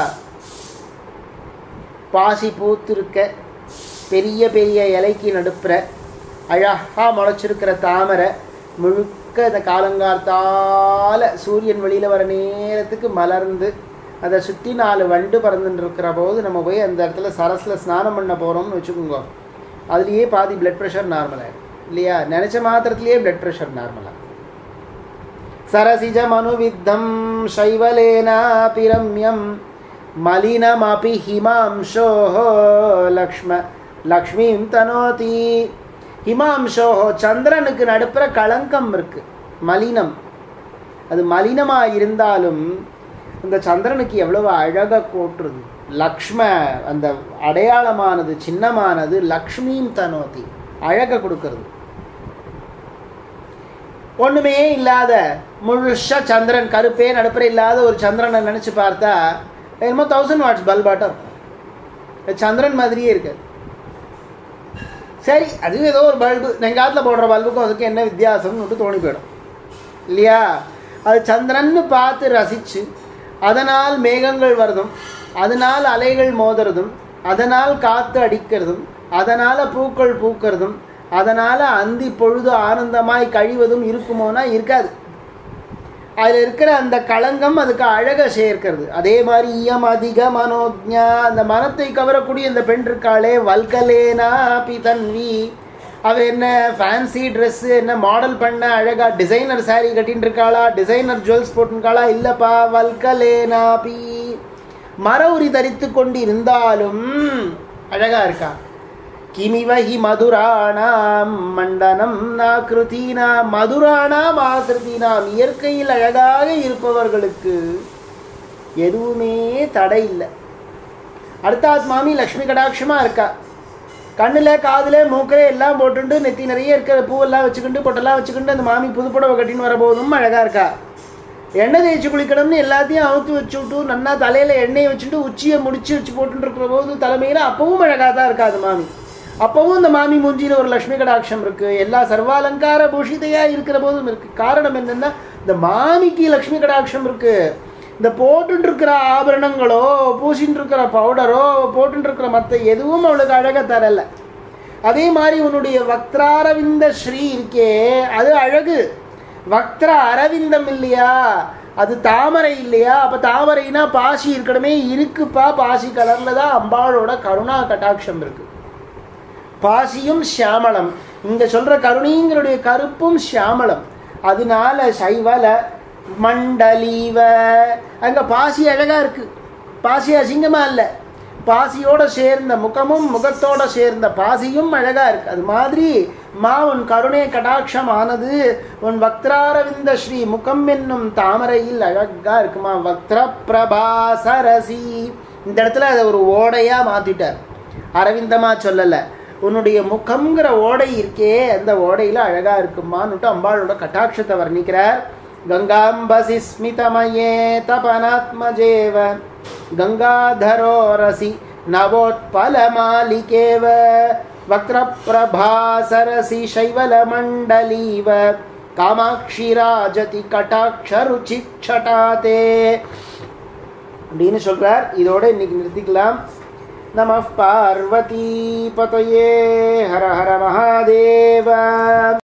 பாசி பூத்திருக்க பெரிய பெரிய இலைக்கு நடுப்புற அழகாக முளைச்சிருக்கிற தாமரை முழுக்க இந்த காலங்காலத்தால் சூரியன் வெளியில் வர நேரத்துக்கு மலர்ந்து அதை சுற்றி நாலு வண்டு பறந்துட்டு இருக்கிற போது நம்ம போய் அந்த இடத்துல சரஸில் ஸ்நானம் பண்ண போகிறோம்னு வச்சுக்கோங்க அதுலேயே பாதி பிளட் ப்ரெஷர் நார்மலாக இல்லையா நினச்ச மாத்திரத்திலேயே பிளட் ப்ரெஷர் நார்மலாக சரசிஜம் அனுவித்தம் சைவலேனாபி ரம்யம் மலினமபி ஹிமாம்சோः லக்ஷ்ம லக்ஷ்மிம் தனோதி ஹிமாம்சோஹோ சந்திரனுக்கு நடுப்புற களங்கம் இருக்கு மலினம் அது மலினமாக இருந்தாலும் இந்த சந்திரனுக்கு எவ்வளவு அழகாக கோட்டுறது லக்ஷ்ம அந்த அடையாளமானது சின்னமானது லக்ஷ்மியும் தனோதி அழகை கொடுக்கறது ஒன்றுமே இல்லாத முழுஷா சந்திரன் கருப்பே நடுப்புற இல்லாத ஒரு சந்திரனை நினச்சி பார்த்தா என்னமோ தௌசண்ட் வாட்ஸ் பல்பாட்டம் இருக்கும் சந்திரன் மாதிரியே இருக்காது சரி அது ஏதோ ஒரு பல்பு நெங்காத்தில் போடுற பல்புக்கும் அதுக்கு என்ன வித்தியாசம்னு விட்டு தோணி போயிடும் இல்லையா அது சந்திரன்னு பார்த்து ரசித்து அதனால் மேகங்கள் வருதும் அதனால் அலைகள் மோதுறதும் அதனால் காற்று அடிக்கிறதும் அதனால் பூக்கள் பூக்கிறதும் அதனால் அந்தி பொழுது ஆனந்தமாய் கழிவதும் இருக்குமோனா இருக்காது அதில் இருக்கிற அந்த களங்கம் அதுக்கு அழகை சேர்க்கிறது அதே மாதிரி இயம் அதிக மனோஜா அந்த மனத்தை கவரக்கூடிய இந்த பெண் இருக்காளே வல்கலேனா பி தன்வி அவ என்ன ஃபேன்சி ட்ரெஸ்ஸு என்ன மாடல் பண்ண அழகா டிசைனர் saree கட்டின்னு இருக்காளா டிசைனர் ஜுவல்ஸ் போட்டுருக்காளா இல்லைப்பா வல்கலேனா பி மர உரி தரித்து கொண்டு இருந்தாலும் அழகா இருக்கா கிமிவஹி மதுராணாம் மண்டனம் நாகிருதீனாம் மதுராணாம் ஆகிருதீனாம் இயற்கையில் அழகாக இருப்பவர்களுக்கு எதுவுமே தடை இல்லை அடுத்தாத் மாமி லக்ஷ்மி கடாட்சமாக இருக்கா கண்ணில் காதில் மூக்கில் எல்லாம் போட்டுண்டு நெத்தி நிறைய இருக்கிற பூவெல்லாம் வச்சுக்கிண்டு பொட்டெல்லாம் வச்சுக்கிண்டு அந்த மாமி புது புடவை கட்டின்னு வரபோதும் அழகாக இருக்கா எண்ணெய் தேய்ச்சி குளிக்கணும்னு எல்லாத்தையும் அவுத்து வச்சு விட்டு நன்னா தலையில் எண்ணெயை வச்சுட்டு உச்சியை முடிச்சு வச்சு போட்டுட்டு இருக்கிற போது தலைமையில் அப்பவும் அழகாக தான் இருக்கா அது மாமி அப்பவும் இந்த மாமி மூஞ்சியில் ஒரு லக்ஷ்மி கடாட்சம் இருக்குது எல்லா சர்வாலங்கார பூஷிதையாக இருக்கிற போதும் இருக்குது காரணம் என்னென்னா இந்த மாமிக்கு லக்ஷ்மி கடாட்சம் இருக்குது இந்த போட்டுட்டு இருக்கிற ஆபரணங்களோ பூசிட்டு இருக்கிற பவுடரோ போட்டுட்டு இருக்கிற மற்ற எதுவும் அவளுக்கு அழக தரல அதே மாதிரி உன்னுடைய வக்திராரவிந்த ஸ்ரீ இருக்கே அது அழகு வக்திர அரவிந்தம் இல்லையா அது தாமரை இல்லையா அப்போ தாமரைனா பாசி இருக்கணுமே இருக்குப்பா பாசி கலரில் தான் அம்பாளோட கருணா கட்டாட்சம் இருக்கு பாசியும் சியாமளம் இங்க சொல்ற கருணைங்களுடைய கருப்பும் சியாமளம் அதனால சைவல மண்டலீவ அங்க பாசி அழகா இருக்கு பாசி அசிங்கமா இல்லை பாசியோட சேர்ந்த முகமும் முகத்தோட சேர்ந்த பாசியும் அழகா இருக்கு அது மாதிரி மா உன் கருணை கடாட்சம் ஆனது உன் வக்திராரவிந்த ஸ்ரீ முகம் என்னும் தாமரையில் அழகா இருக்குமா வக்திர பிரபாசரசி இந்த இடத்துல அதை ஒரு ஓடையா மாத்திட்டார் அரவிந்தமா சொல்லல உன்னுடைய முகம்ங்கிற ஓடை இருக்கே அந்த ஓடையில அழகா இருக்குமான்னுட்டு அம்பாளோட கட்டாட்சத்தை வர்ணிக்கிறார் கங்காம்பசி ஸ்மிதமயே தபனாத்மஜேவ गङ्गाधरो रसि नवोत्पलमालिकेव वक्त्रप्रभासरसि शैवलमण्डलीव कामाक्षि राजति கட்டாட்சருச்சிக்ஷட்டாதே அப்படின்னு சொல்றார் இதோட இன்னைக்கு நிறுத்திக்கலாம் நம பார்வதி பதயே ஹர ஹர மகாதேவ